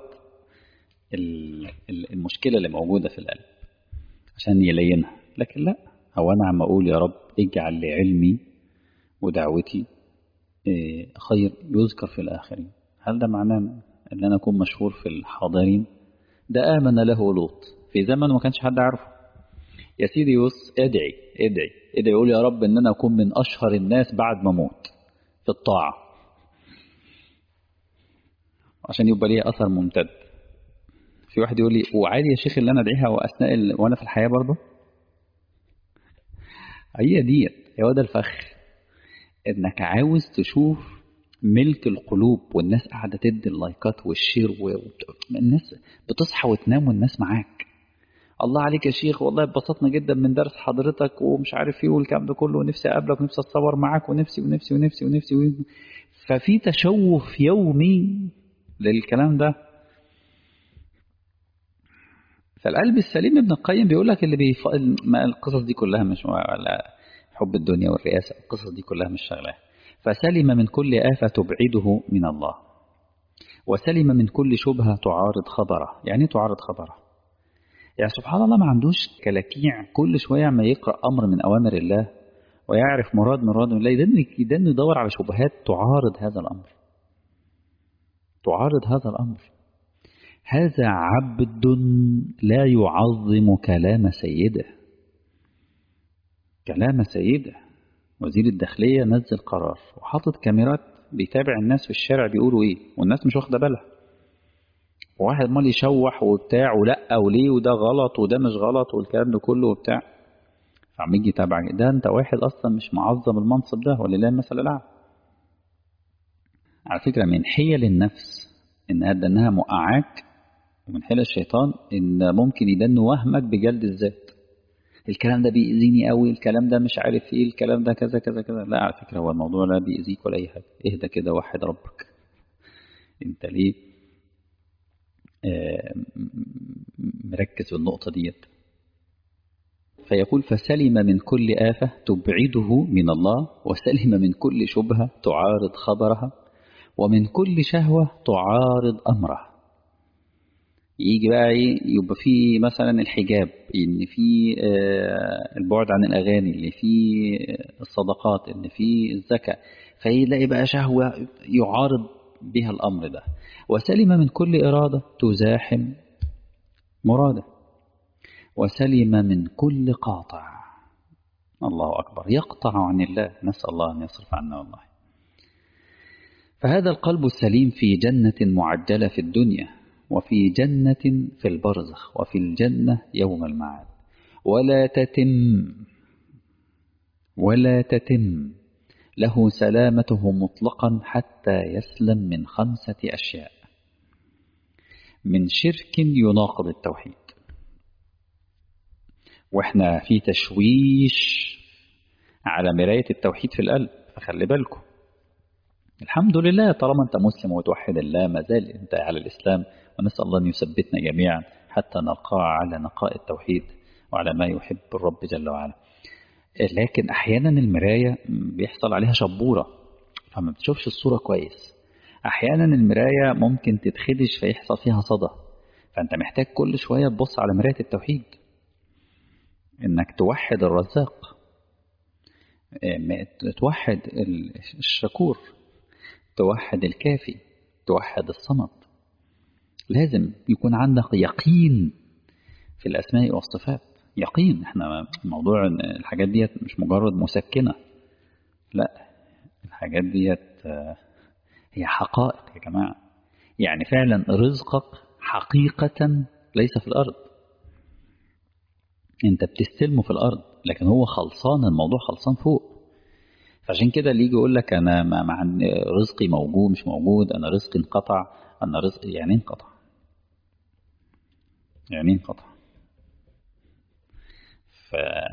المشكلة اللي موجودة في القلب عشان يلينها لكن لا هو أنا عم أقول يا رب اجعل لعلمي ودعوتي خير يذكر في الآخرين هل ده معناه ان انا اكون مشهور في الحاضرين ده امن له لوط في زمن ما كانش حد عارفه يا سيدي يوس ادعي ادعي ادعي يقول يا رب ان انا اكون من اشهر الناس بعد ما اموت في الطاعه عشان يبقى ليه اثر ممتد في واحد يقول لي وعادي يا شيخ اللي انا ادعيها واثناء ال... وانا في الحياه برضه هي ديت هو ده الفخ انك عاوز تشوف ملك القلوب والناس قاعده تدي اللايكات والشير والناس بتصحى وتنام والناس معاك الله عليك يا شيخ والله اتبسطنا جدا من درس حضرتك ومش عارف ايه والكلام ده كله ونفسي اقابلك ونفسي اتصور معاك ونفسي ونفسي ونفسي ونفسي, ونفسي. ففي تشوف يومي للكلام ده فالقلب السليم ابن القيم بيقول لك اللي بيف... القصص دي كلها مش ولا حب الدنيا والرئاسة القصص دي كلها مش شغلاه فسلم من كل آفة تبعده من الله وسلم من كل شبهة تعارض خبره يعني تعارض خبره يعني سبحان الله ما عندوش كلاكيع كل شوية ما يقرأ أمر من أوامر الله ويعرف مراد مراد الله يدن يدور على شبهات تعارض هذا الأمر تعارض هذا الأمر هذا عبد لا يعظم كلام سيده كلام سيده وزير الداخلية نزل قرار وحاطط كاميرات بيتابع الناس في الشارع بيقولوا ايه والناس مش واخدة بالها واحد مال يشوح وبتاع ولا وليه وده غلط وده مش غلط والكلام ده كله وبتاع فعم يجي يتابعك ده انت واحد اصلا مش معظم المنصب ده ولله المثل الاعلى على فكرة من حيل النفس انها انها موقعاك ومن حيل الشيطان ان ممكن يدن وهمك بجلد الذات الكلام ده بيأذيني قوي الكلام ده مش عارف ايه الكلام ده كذا كذا كذا لا على فكرة هو الموضوع لا بيأذيك ولا اي حاجة اهدى كده وحد ربك انت ليه آه مركز في النقطة ديت فيقول فسلم من كل آفة تبعده من الله وسلم من كل شبهة تعارض خبرها ومن كل شهوة تعارض أمره يجي بقى يبقى في مثلا الحجاب ان في البعد عن الاغاني اللي في الصدقات اللي في الزكاه فيلاقي بقى شهوه يعارض بها الامر ده وسلم من كل اراده تزاحم مراده وسلم من كل قاطع الله اكبر يقطع عن الله نسال الله ان يصرف عنا والله فهذا القلب السليم في جنه معجله في الدنيا وفي جنة في البرزخ وفي الجنة يوم المعاد ولا تتم ولا تتم له سلامته مطلقا حتى يسلم من خمسة أشياء من شرك يناقض التوحيد واحنا في تشويش على مراية التوحيد في القلب فخلي بالكم الحمد لله طالما انت مسلم وتوحد الله ما زال انت على الاسلام ونسال الله ان يثبتنا جميعا حتى نلقاه على نقاء التوحيد وعلى ما يحب الرب جل وعلا لكن احيانا المرايه بيحصل عليها شبوره فما بتشوفش الصوره كويس احيانا المرايه ممكن تتخدش فيحصل فيها صدى فانت محتاج كل شويه تبص على مرايه التوحيد انك توحد الرزاق توحد الشكور توحد الكافي توحد الصمد لازم يكون عندك يقين في الأسماء والصفات يقين احنا موضوع الحاجات ديت مش مجرد مسكنة لا الحاجات ديت هي حقائق يا جماعة يعني فعلا رزقك حقيقة ليس في الأرض انت بتستلمه في الأرض لكن هو خلصان الموضوع خلصان فوق فعشان كده اللي يجي يقول لك انا ما مع رزقي موجود مش موجود انا رزقي انقطع انا رزقي يعني انقطع يعني انقطع ف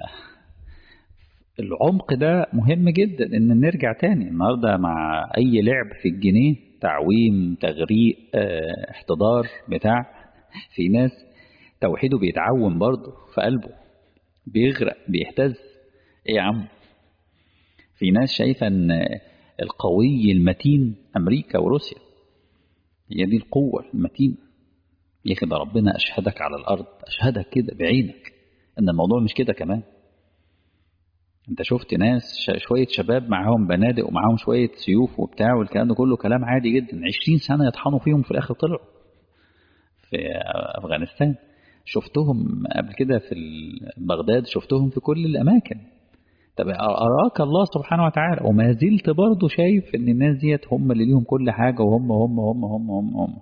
العمق ده مهم جدا ان نرجع تاني النهارده مع اي لعب في الجنيه تعويم تغريق اه احتضار بتاع في ناس توحيده بيتعوم برضه في قلبه بيغرق بيهتز ايه يا عم في ناس شايفة أن القوي المتين أمريكا وروسيا هي دي القوة المتينة يا أخي ده ربنا أشهدك على الأرض أشهدك كده بعينك أن الموضوع مش كده كمان انت شفت ناس شوية شباب معاهم بنادق ومعاهم شوية سيوف وبتاع والكلام ده كله كلام عادي جدا 20 سنة يطحنوا فيهم في الآخر طلعوا في أفغانستان شفتهم قبل كده في بغداد شفتهم في كل الأماكن طب أراك الله سبحانه وتعالى وما زلت برضه شايف إن الناس ديت هم اللي ليهم كل حاجة وهم هم هم هم هم, هم.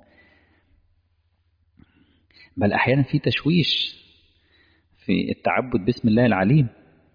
بل أحيانا في تشويش في التعبد باسم الله العليم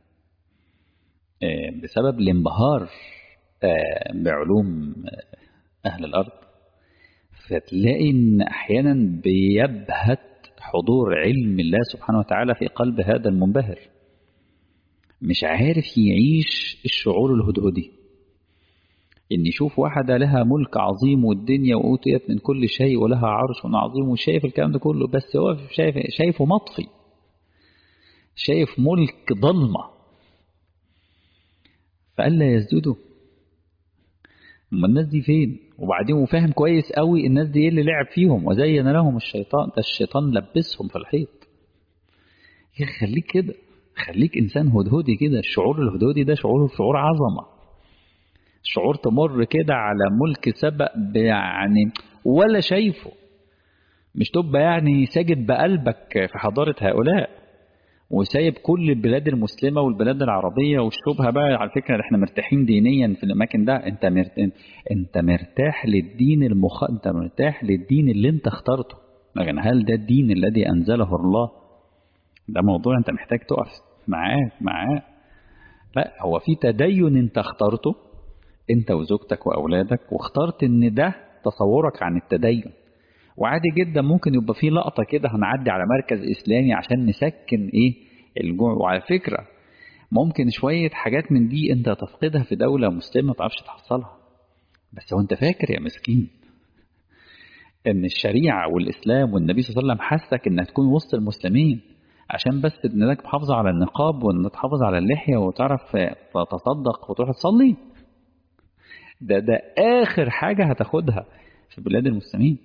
بسبب الانبهار بعلوم أهل الأرض فتلاقي إن أحيانا بيبهت حضور علم الله سبحانه وتعالى في قلب هذا المنبهر مش عارف يعيش الشعور الهدهدي إن يشوف واحدة لها ملك عظيم والدنيا وأوتيت من كل شيء ولها عرش عظيم وشايف الكلام ده كله بس هو شايف شايفه مطفي شايف ملك ضلمه فقال لا يسجدوا اما الناس دي فين وبعدين وفاهم كويس قوي الناس دي ايه اللي لعب فيهم وزين لهم الشيطان ده الشيطان لبسهم في الحيط يا خليك كده خليك انسان هدهدي كده الشعور الهدهدي ده شعور شعور عظمه شعور تمر كده على ملك سبق يعني ولا شايفه مش تبقى يعني ساجد بقلبك في حضارة هؤلاء وسايب كل البلاد المسلمة والبلاد العربية والشبهة بقى على فكرة احنا مرتاحين دينيا في الأماكن ده انت مرتاح انت مرتاح للدين المخ انت مرتاح للدين اللي انت اخترته لكن هل ده الدين الذي أنزله الله ده موضوع انت محتاج تقف معاه معاه لا هو في تدين انت اخترته انت وزوجتك وأولادك واخترت ان ده تصورك عن التدين وعادي جدا ممكن يبقى في لقطة كده هنعدي على مركز إسلامي عشان نسكن إيه الجوع وعلى فكرة ممكن شوية حاجات من دي أنت تفقدها في دولة مسلمة ما تعرفش تحصلها بس هو أنت فاكر يا مسكين إن الشريعة والإسلام والنبي صلى الله عليه وسلم حسك إنها تكون وسط المسلمين عشان بس إنك محافظة على النقاب وإن تحافظ على اللحية وتعرف تتصدق وتروح تصلي ده ده آخر حاجة هتاخدها في بلاد المسلمين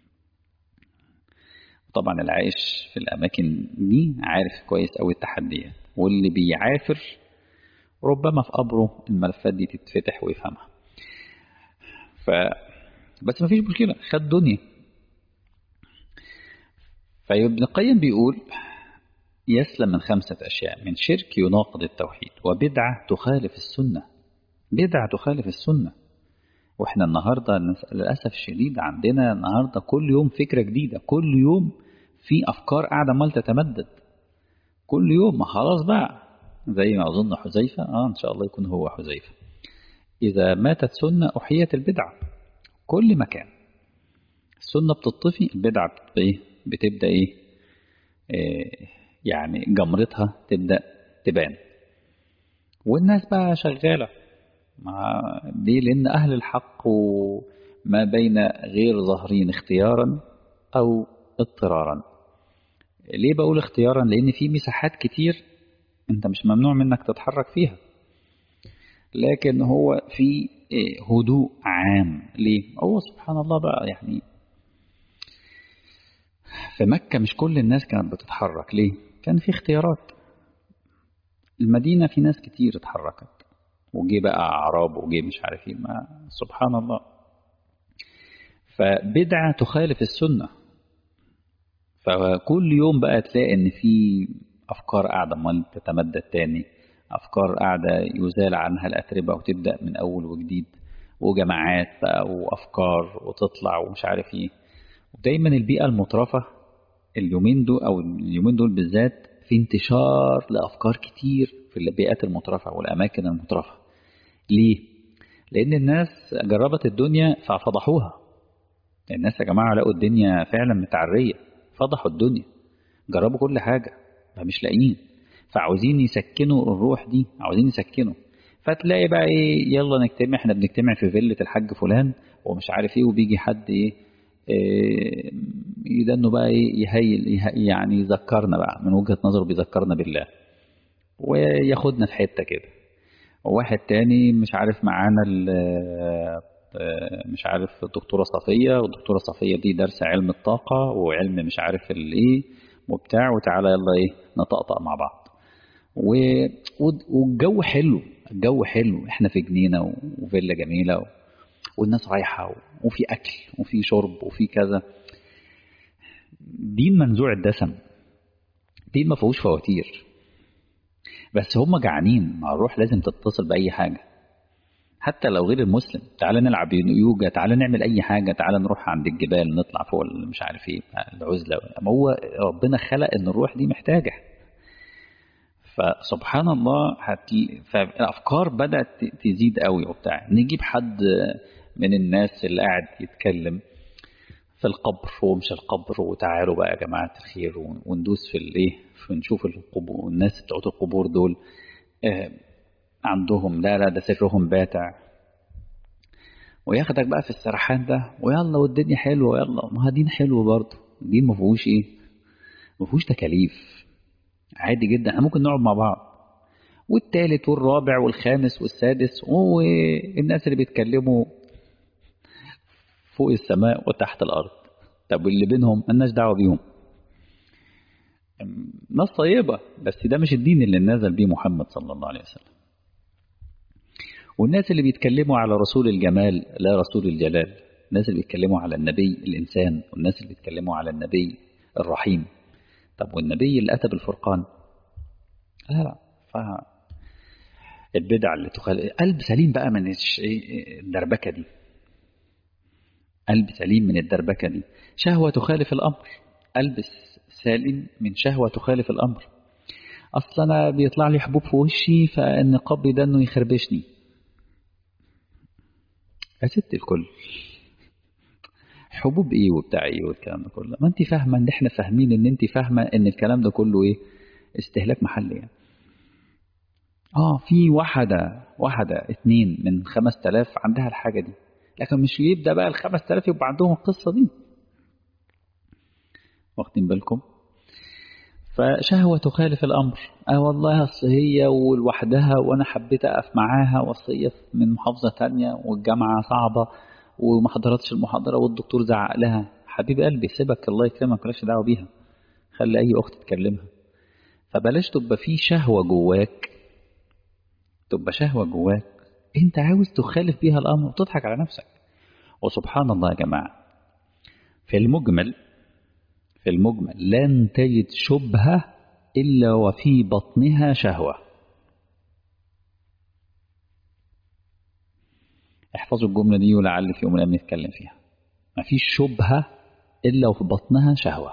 طبعا اللي عايش في الأماكن دي عارف كويس أوي التحديات واللي بيعافر ربما في قبره الملفات دي تتفتح ويفهمها ف بس مفيش مشكلة خد دنيا فابن القيم بيقول يسلم من خمسة أشياء من شرك يناقض التوحيد وبدعة تخالف السنة بدعة تخالف السنة واحنا النهاردة للأسف الشديد عندنا النهاردة كل يوم فكرة جديدة كل يوم في أفكار قاعدة مال تتمدد كل يوم ما خلاص بقى زي ما أظن حذيفة آه إن شاء الله يكون هو حذيفة إذا ماتت سنة أحيت البدعة كل مكان السنة بتطفي البدعة إيه بتبدأ إيه, إيه يعني جمرتها تبدأ تبان والناس بقى شغالة مع دي لأن أهل الحق ما بين غير ظاهرين اختيارا أو اضطرارا ليه بقول اختيارا لأن في مساحات كتير أنت مش ممنوع منك تتحرك فيها لكن هو في هدوء عام ليه هو سبحان الله بقى يعني في مكة مش كل الناس كانت بتتحرك ليه كان في اختيارات المدينة في ناس كتير اتحركت وجي بقى أعراب وجي مش عارف ايه ما سبحان الله فبدعة تخالف السنة فكل يوم بقى تلاقي ان في أفكار قاعدة ما تتمدد تاني أفكار قاعدة يزال عنها الأتربة وتبدأ من أول وجديد وجماعات بقى وأفكار وتطلع ومش عارف ايه ودايما البيئة المترفة اليومين دول أو اليومين دول بالذات في انتشار لأفكار كتير في البيئات المترفة والأماكن المترفة ليه؟ لأن الناس جربت الدنيا ففضحوها الناس يا جماعة لقوا الدنيا فعلا متعرية فضحوا الدنيا جربوا كل حاجة فمش لاقيين فعاوزين يسكنوا الروح دي عاوزين يسكنوا فتلاقي بقى ايه يلا نجتمع احنا بنجتمع في فيلة الحاج فلان ومش عارف ايه وبيجي حد ايه, إيه يدنه بقى ايه يهيل يعني يذكرنا بقى من وجهة نظره بيذكرنا بالله وياخدنا في حتة كده وواحد تاني مش عارف معانا مش عارف الدكتورة صفية والدكتورة صفية دي درس علم الطاقة وعلم مش عارف الايه وبتاع وتعالى يلا ايه نطقطق مع بعض والجو حلو الجو حلو احنا في جنينة وفيلا جميلة و... والناس رايحة وفي أكل وفي شرب وفي كذا دين منزوع الدسم دين ما فيهوش فواتير بس هم جعانين مع الروح لازم تتصل بأي حاجة حتى لو غير المسلم تعالى نلعب يوجا تعالى نعمل أي حاجة تعالى نروح عند الجبال نطلع فوق مش عارف ايه العزلة ما هو ربنا خلق ان الروح دي محتاجة فسبحان الله هتل... فالأفكار بدأت تزيد قوي وبتاع نجيب حد من الناس اللي قاعد يتكلم في القبر ومش القبر وتعالوا بقى يا جماعة الخير وندوس في الايه ونشوف القبور الناس بتوع القبور دول آه عندهم لا لا ده سرهم باتع وياخدك بقى في السرحان ده ويلا والدنيا حلوه يلا ما دين حلو برضه دين ما فيهوش ايه ما فيهوش تكاليف عادي جدا احنا ممكن نقعد مع بعض والتالت والرابع والخامس والسادس والناس اللي بيتكلموا فوق السماء وتحت الارض طب واللي بينهم مالناش دعوه بيهم ناس طيبه بس ده مش الدين اللي نزل بيه محمد صلى الله عليه وسلم والناس اللي بيتكلموا على رسول الجمال لا رسول الجلال الناس اللي بيتكلموا على النبي الإنسان والناس اللي بيتكلموا على النبي الرحيم طب والنبي اللي أتى بالفرقان لا لا ف البدع اللي تخل... قلب سليم بقى من الدربكة دي قلب سليم من الدربكة دي شهوة تخالف الأمر قلب سالم من شهوة تخالف الأمر أصلا أنا بيطلع لي حبوب في وشي فالنقاب ده إنه يخربشني يا ست الكل حبوب ايه وبتاع ايه والكلام ده كله ما انت فاهمه ان احنا فاهمين ان انت فاهمه ان الكلام ده كله ايه استهلاك محلي يعني. اه في واحدة واحدة اتنين من خمس تلاف عندها الحاجة دي لكن مش يبدأ بقى الخمس تلاف يبقى عندهم القصة دي واخدين بالكم فشهوة تخالف الأمر اه والله أصل هي ولوحدها وأنا حبيت أقف معاها وأصل هي من محافظة تانية والجامعة صعبة وما حضرتش المحاضرة والدكتور زعق لها حبيب قلبي سيبك الله يكرمك مالكش دعوة بيها خلي أي أخت تكلمها فبلاش تبقى في شهوة جواك تبقى شهوة جواك أنت عاوز تخالف بيها الأمر وتضحك على نفسك وسبحان الله يا جماعة في المجمل في المجمل لن تجد شبهة إلا وفي بطنها شهوة احفظوا الجملة دي ولعل في يوم من الأيام نتكلم فيها ما فيش شبهة إلا وفي بطنها شهوة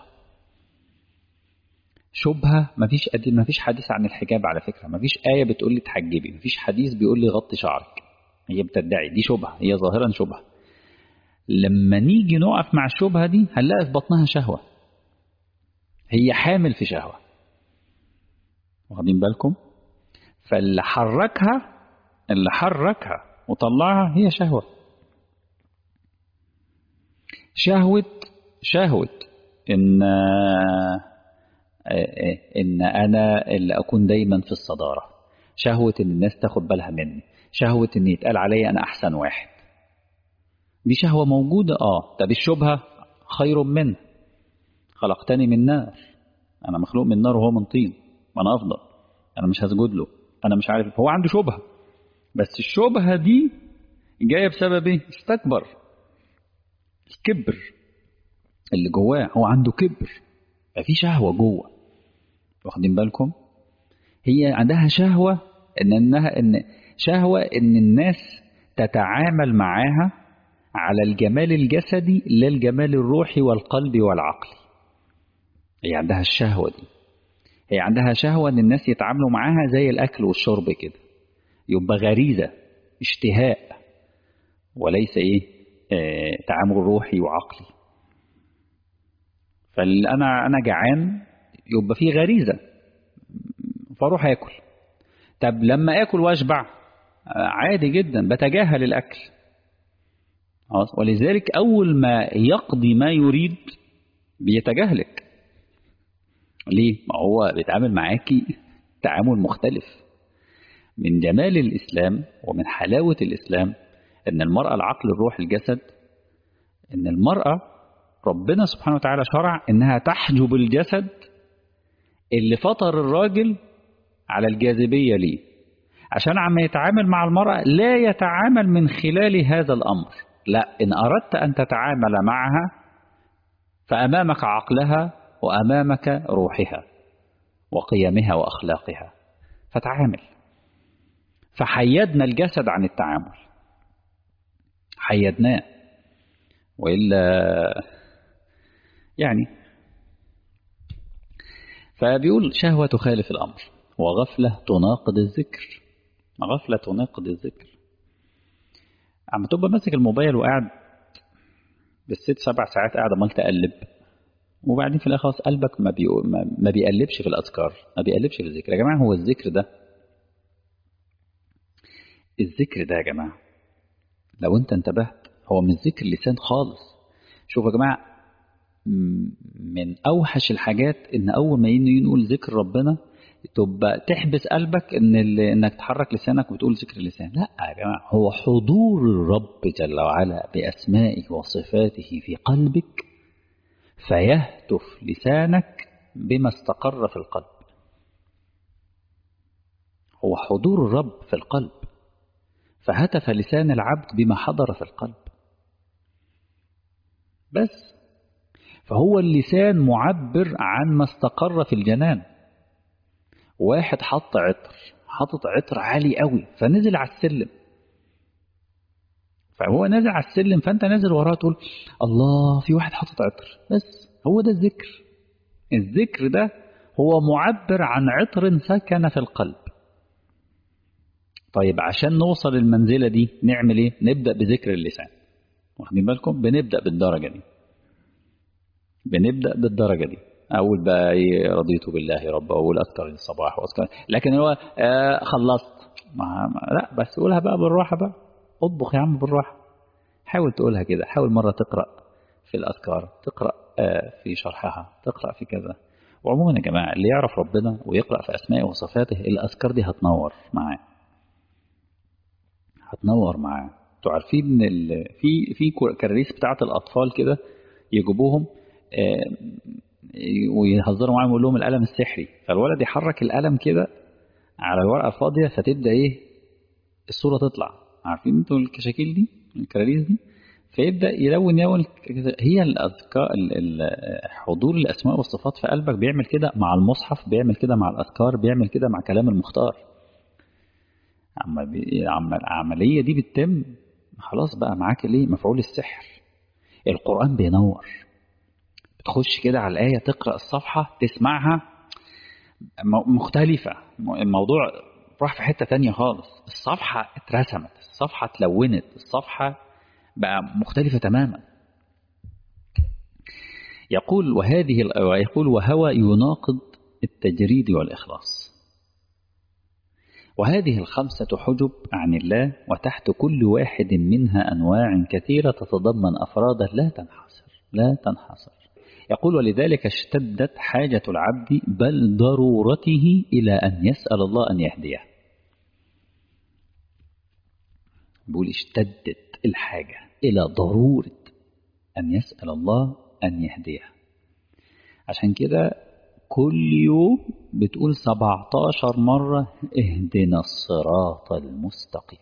شبهة ما فيش ما فيش حديث عن الحجاب على فكرة ما فيش آية بتقول لي تحجبي ما فيش حديث بيقول لي غطي شعرك هي بتدعي دي شبهة هي ظاهرا شبهة لما نيجي نقف مع الشبهة دي هنلاقي في بطنها شهوة هي حامل في شهوة واخدين بالكم فاللي حركها اللي حركها وطلعها هي شهوة شهوة شهوة إن إن أنا اللي أكون دايما في الصدارة شهوة إن الناس تاخد بالها مني شهوة إن يتقال عليا أنا أحسن واحد دي شهوة موجودة آه طب الشبهة خير منه خلقتني من نار أنا مخلوق من نار وهو من طين ما أنا أفضل أنا مش هسجد له أنا مش عارف هو عنده شبهة بس الشبهة دي جاية بسبب ايه استكبر الكبر اللي جواه هو عنده كبر ففي شهوة جوه واخدين بالكم هي عندها شهوة ان انها ان شهوة ان الناس تتعامل معاها على الجمال الجسدي لا الجمال الروحي والقلبي والعقلي هي عندها الشهوة دي هي عندها شهوة ان الناس يتعاملوا معاها زي الاكل والشرب كده يبقى غريزة اشتهاء وليس ايه اه تعامل روحي وعقلي فانا انا جعان يبقى في غريزة فاروح اكل طب لما اكل واشبع عادي جدا بتجاهل الاكل ولذلك اول ما يقضي ما يريد بيتجاهلك ليه ما هو بيتعامل معاكي تعامل مختلف من جمال الإسلام ومن حلاوة الإسلام أن المرأة العقل الروح الجسد أن المرأة ربنا سبحانه وتعالى شرع أنها تحجب الجسد اللي فطر الراجل على الجاذبية ليه عشان عم يتعامل مع المرأة لا يتعامل من خلال هذا الأمر لا إن أردت أن تتعامل معها فأمامك عقلها وأمامك روحها وقيمها وأخلاقها فتعامل فحيدنا الجسد عن التعامل حيدناه وإلا يعني فبيقول شهوة تخالف الأمر وغفلة تناقض الذكر غفلة تناقض الذكر عم تبقى ماسك الموبايل وقاعد بالست سبع ساعات قاعد عمال تقلب وبعدين في الاخر قلبك ما, بي... ما بيقلبش في الاذكار ما بيقلبش في الذكر يا جماعه هو الذكر ده الذكر ده يا جماعه لو انت انتبهت هو مش ذكر اللسان خالص شوفوا يا جماعه من اوحش الحاجات ان اول ما نقول ذكر ربنا تبقى تحبس قلبك ان انك تحرك لسانك وتقول ذكر اللسان لا يا جماعه هو حضور الرب جل وعلا باسمائه وصفاته في قلبك فيهتف لسانك بما استقر في القلب هو حضور الرب في القلب فهتف لسان العبد بما حضر في القلب بس فهو اللسان معبر عن ما استقر في الجنان واحد حط عطر حاطط عطر عالي قوي فنزل على السلم فهو نازل على السلم فانت نازل وراه تقول الله في واحد حاطط عطر بس هو ده الذكر الذكر ده هو معبر عن عطر سكن في القلب طيب عشان نوصل المنزلة دي نعمل ايه نبدأ بذكر اللسان واخدين بالكم بنبدأ بالدرجة دي بنبدأ بالدرجة دي أقول بقى إيه رضيت بالله ربا وأقول أذكر الصباح وأذكر لكن هو آه خلصت ما ما لا بس قولها بقى بالراحة بقى اطبخ يا عم بالراحة حاول تقولها كده حاول مرة تقرأ في الأذكار تقرأ آه في شرحها تقرأ في كذا وعموما يا جماعة اللي يعرف ربنا ويقرأ في أسمائه وصفاته الأذكار دي هتنور معاه هتنور معاه انتوا عارفين ان في في كراريس بتاعة الأطفال كده يجيبوهم آه ويهزروا معاهم يقول لهم القلم السحري فالولد يحرك القلم كده على الورقه الفاضيه فتبدا ايه الصوره تطلع عارفين انتوا الكشاكيل دي الكراريس دي فيبدا يلون يلون هي الاذكار حضور الاسماء والصفات في قلبك بيعمل كده مع المصحف بيعمل كده مع الاذكار بيعمل كده مع كلام المختار اما العمليه دي بتتم خلاص بقى معاك ليه مفعول السحر القران بينور تخش كده على الآية تقرأ الصفحة تسمعها مختلفة الموضوع راح في حتة تانية خالص الصفحة اترسمت الصفحة اتلونت الصفحة بقى مختلفة تماما يقول وهذه يقول وهوى يناقض التجريد والإخلاص وهذه الخمسة حجب عن الله وتحت كل واحد منها أنواع كثيرة تتضمن أفرادا لا تنحصر لا تنحصر يقول ولذلك اشتدت حاجة العبد بل ضرورته إلى أن يسأل الله أن يهديه بيقول اشتدت الحاجة إلى ضرورة أن يسأل الله أن يهديه عشان كده كل يوم بتقول 17 مرة اهدنا الصراط المستقيم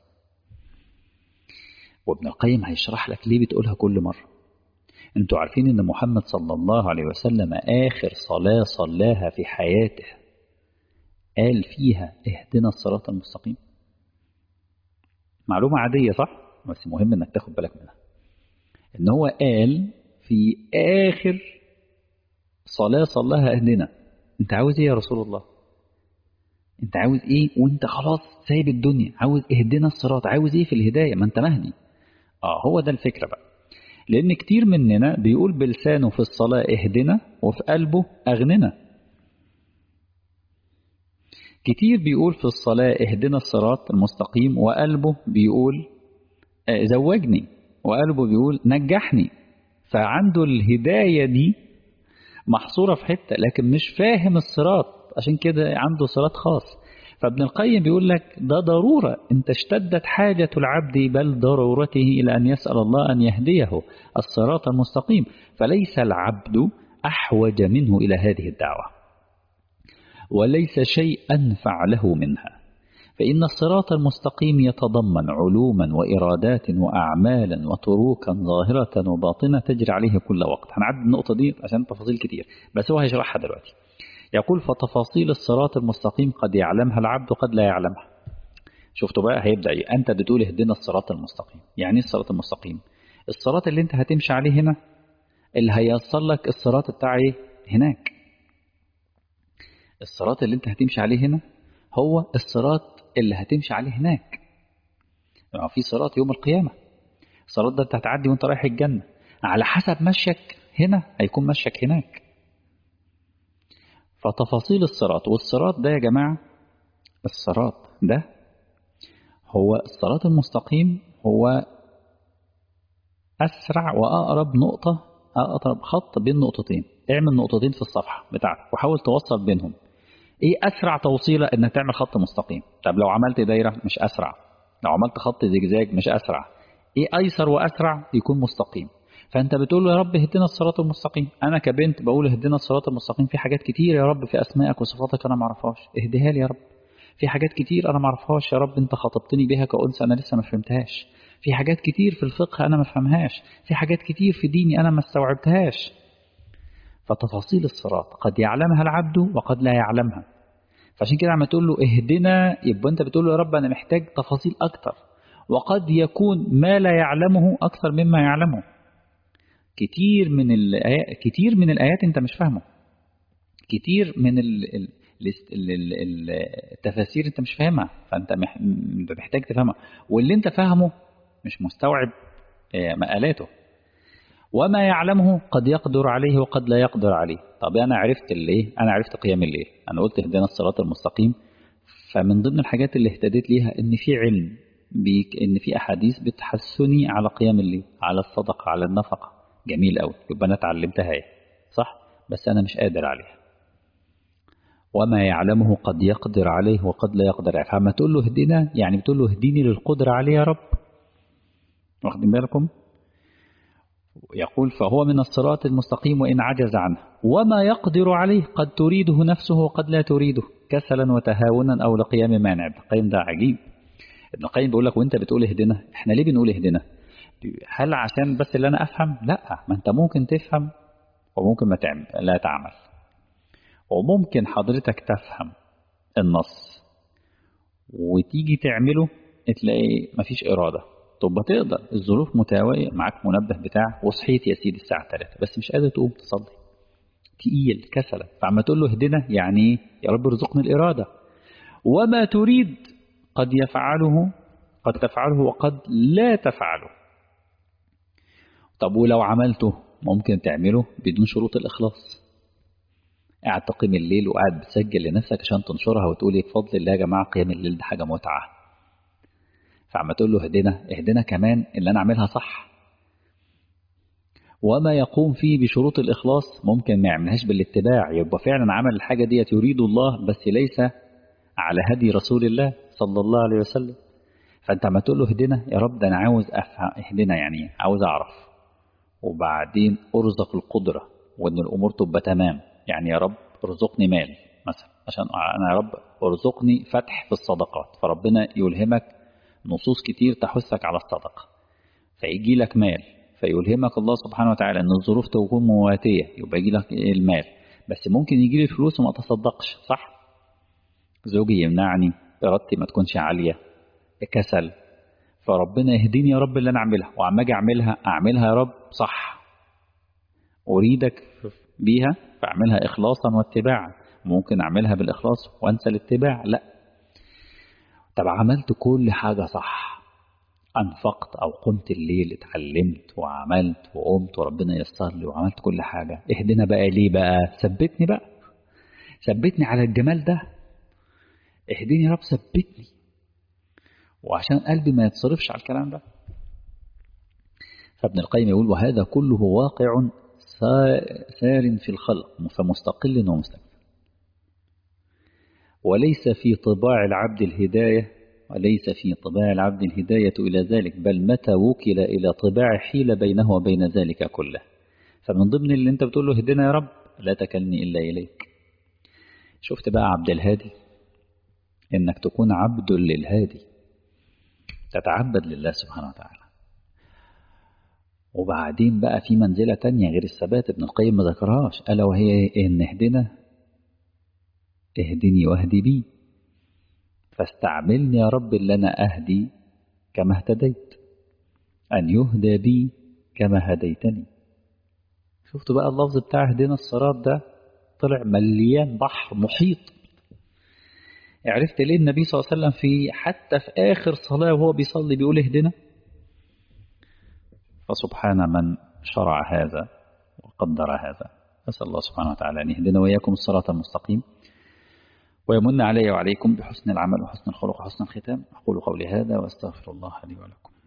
وابن القيم هيشرح لك ليه بتقولها كل مرة انتوا عارفين ان محمد صلى الله عليه وسلم اخر صلاة صلاها في حياته قال فيها اهدنا الصراط المستقيم معلومة عادية صح بس مهم انك تاخد بالك منها ان هو قال في اخر صلاة صلاها اهدنا انت عاوز ايه يا رسول الله انت عاوز ايه وانت خلاص سايب الدنيا عاوز اهدنا الصراط عاوز ايه في الهداية ما انت مهدي اه هو ده الفكرة بقى لأن كتير مننا بيقول بلسانه في الصلاة اهدنا وفي قلبه أغننا كتير بيقول في الصلاة اهدنا الصراط المستقيم وقلبه بيقول زوجني وقلبه بيقول نجحني فعنده الهداية دي محصورة في حتة لكن مش فاهم الصراط عشان كده عنده صراط خاص فابن القيم بيقول لك ده ضرورة انت اشتدت حاجة العبد بل ضرورته إلى أن يسأل الله أن يهديه الصراط المستقيم فليس العبد أحوج منه إلى هذه الدعوة وليس شيء أنفع له منها فإن الصراط المستقيم يتضمن علوما وإرادات وأعمالا وتروكا ظاهرة وباطنة تجري عليه كل وقت هنعد النقطة دي عشان تفاصيل كتير بس هو هيشرحها دلوقتي يقول فتفاصيل الصراط المستقيم قد يعلمها العبد وقد لا يعلمها شفتوا بقى هيبدأ ايه أنت بتقول اهدنا الصراط المستقيم يعني ايه الصراط المستقيم الصراط اللي انت هتمشي عليه هنا اللي هيوصل لك الصراط بتاع ايه هناك الصراط اللي انت هتمشي عليه هنا هو الصراط اللي هتمشي عليه هناك يعني في صراط يوم القيامة الصراط ده انت هتعدي وانت رايح الجنة على حسب مشيك هنا هيكون مشيك هناك فتفاصيل الصراط والصراط ده يا جماعة الصراط ده هو الصراط المستقيم هو أسرع وأقرب نقطة أقرب خط بين نقطتين اعمل نقطتين في الصفحة بتاعتك وحاول توصل بينهم ايه أسرع توصيلة انك تعمل خط مستقيم طب لو عملت دايرة مش أسرع لو عملت خط زجزاج مش أسرع ايه أيسر وأسرع يكون مستقيم فأنت بتقول له يا رب اهدنا الصراط المستقيم أنا كبنت بقول اهدنا الصراط المستقيم في حاجات كتير يا رب في أسمائك وصفاتك أنا معرفهاش اهديها لي يا رب في حاجات كتير أنا معرفهاش يا رب أنت خاطبتني بيها كأنثى أنا لسه ما فهمتهاش في حاجات كتير في الفقه أنا ما فهمهاش في حاجات كتير في ديني أنا ما استوعبتهاش فتفاصيل الصراط قد يعلمها العبد وقد لا يعلمها فعشان كده عم تقول له اهدنا يبقى أنت بتقول له يا رب أنا محتاج تفاصيل أكتر وقد يكون ما لا يعلمه أكثر مما يعلمه كتير من الآيات كتير من الآيات أنت مش فاهمه كتير من ال... ال... التفاسير انت مش فاهمها فانت محتاج تفهمها واللي انت فاهمه مش مستوعب مقالاته وما يعلمه قد يقدر عليه وقد لا يقدر عليه طب انا عرفت الايه انا عرفت قيام الليل انا قلت اهدنا الصراط المستقيم فمن ضمن الحاجات اللي اهتديت ليها ان في علم بيك ان في احاديث بتحسني على قيام الليل على الصدقه على النفقه جميل قوي يبقى انا اتعلمتها ايه صح بس انا مش قادر عليها وما يعلمه قد يقدر عليه وقد لا يقدر عليه فما تقول له اهدنا يعني بتقول له اهديني للقدرة عليه يا رب واخدين بالكم يقول فهو من الصراط المستقيم وإن عجز عنه وما يقدر عليه قد تريده نفسه وقد لا تريده كسلا وتهاونا أو لقيام مانع ابن القيم ده عجيب ابن القيم بيقول لك وانت بتقول اهدنا احنا ليه بنقول اهدنا هل عشان بس اللي انا افهم لا ما انت ممكن تفهم وممكن ما تعمل لا تعمل وممكن حضرتك تفهم النص وتيجي تعمله تلاقي مفيش إرادة طب تقدر الظروف متواية معاك منبه بتاعك وصحيت يا سيدي الساعة 3 بس مش قادر تقوم تصلي تقيل كسلة فعما تقول له اهدنا يعني يا رب ارزقني الإرادة وما تريد قد يفعله قد تفعله وقد لا تفعله طب ولو عملته ممكن تعمله بدون شروط الإخلاص قاعد تقيم الليل وقاعد بتسجل لنفسك عشان تنشرها وتقول ايه بفضل الله يا جماعة قيام الليل ده حاجة متعة فعما تقول له اهدنا اهدنا كمان اللي أنا أعملها صح وما يقوم فيه بشروط الإخلاص ممكن ما يعملهاش بالاتباع يبقى فعلا عمل الحاجة دي يريد الله بس ليس على هدي رسول الله صلى الله عليه وسلم فأنت عما تقول له اهدنا يا رب ده أنا عاوز أفهم اهدنا يعني عاوز أعرف وبعدين أرزق القدرة وإن الأمور تبقى تمام يعني يا رب ارزقني مال مثلا عشان أنا يا رب ارزقني فتح في الصدقات فربنا يلهمك نصوص كتير تحثك على الصدقة فيجي لك مال فيلهمك الله سبحانه وتعالى ان الظروف تكون مواتية يبقى يجي لك المال بس ممكن يجي لي الفلوس وما تصدقش صح زوجي يمنعني ارادتي ما تكونش عالية كسل فربنا يهديني يا رب اللي انا اعملها وعما اجي اعملها اعملها يا رب صح اريدك بيها فاعملها اخلاصا واتباعا ممكن اعملها بالاخلاص وانسى الاتباع لا طب عملت كل حاجة صح أنفقت أو قمت الليل اتعلمت وعملت وقمت وربنا يسر لي وعملت كل حاجة اهدنا بقى ليه بقى ثبتني بقى ثبتني على الجمال ده اهدني يا رب ثبتني وعشان قلبي ما يتصرفش على الكلام ده فابن القيم يقول وهذا كله واقع سار في الخلق فمستقل ومستقل وليس في طباع العبد الهداية وليس في طباع العبد الهداية إلى ذلك بل متى وكل إلى طباع حيل بينه وبين ذلك كله فمن ضمن اللي انت بتقول له هدنا يا رب لا تكلني إلا إليك شفت بقى عبد الهادي إنك تكون عبد للهادي تتعبد لله سبحانه وتعالى وبعدين بقى في منزلة تانية غير الثبات ابن القيم ما ذكرهاش ألا وهي إن اهدنا اهدني واهدي بي فاستعملني يا رب اللي أنا أهدي كما اهتديت أن يهدى بي كما هديتني شفتوا بقى اللفظ بتاع اهدنا الصراط ده طلع مليان بحر محيط عرفت ليه النبي صلى الله عليه وسلم في حتى في آخر صلاة وهو بيصلي بيقول اهدنا فسبحان من شرع هذا وقدر هذا أسأل الله سبحانه وتعالى أن يهدنا وإياكم الصراط المستقيم ويمن علي وعليكم بحسن العمل وحسن الخلق وحسن الختام أقول قولي هذا وأستغفر الله لي ولكم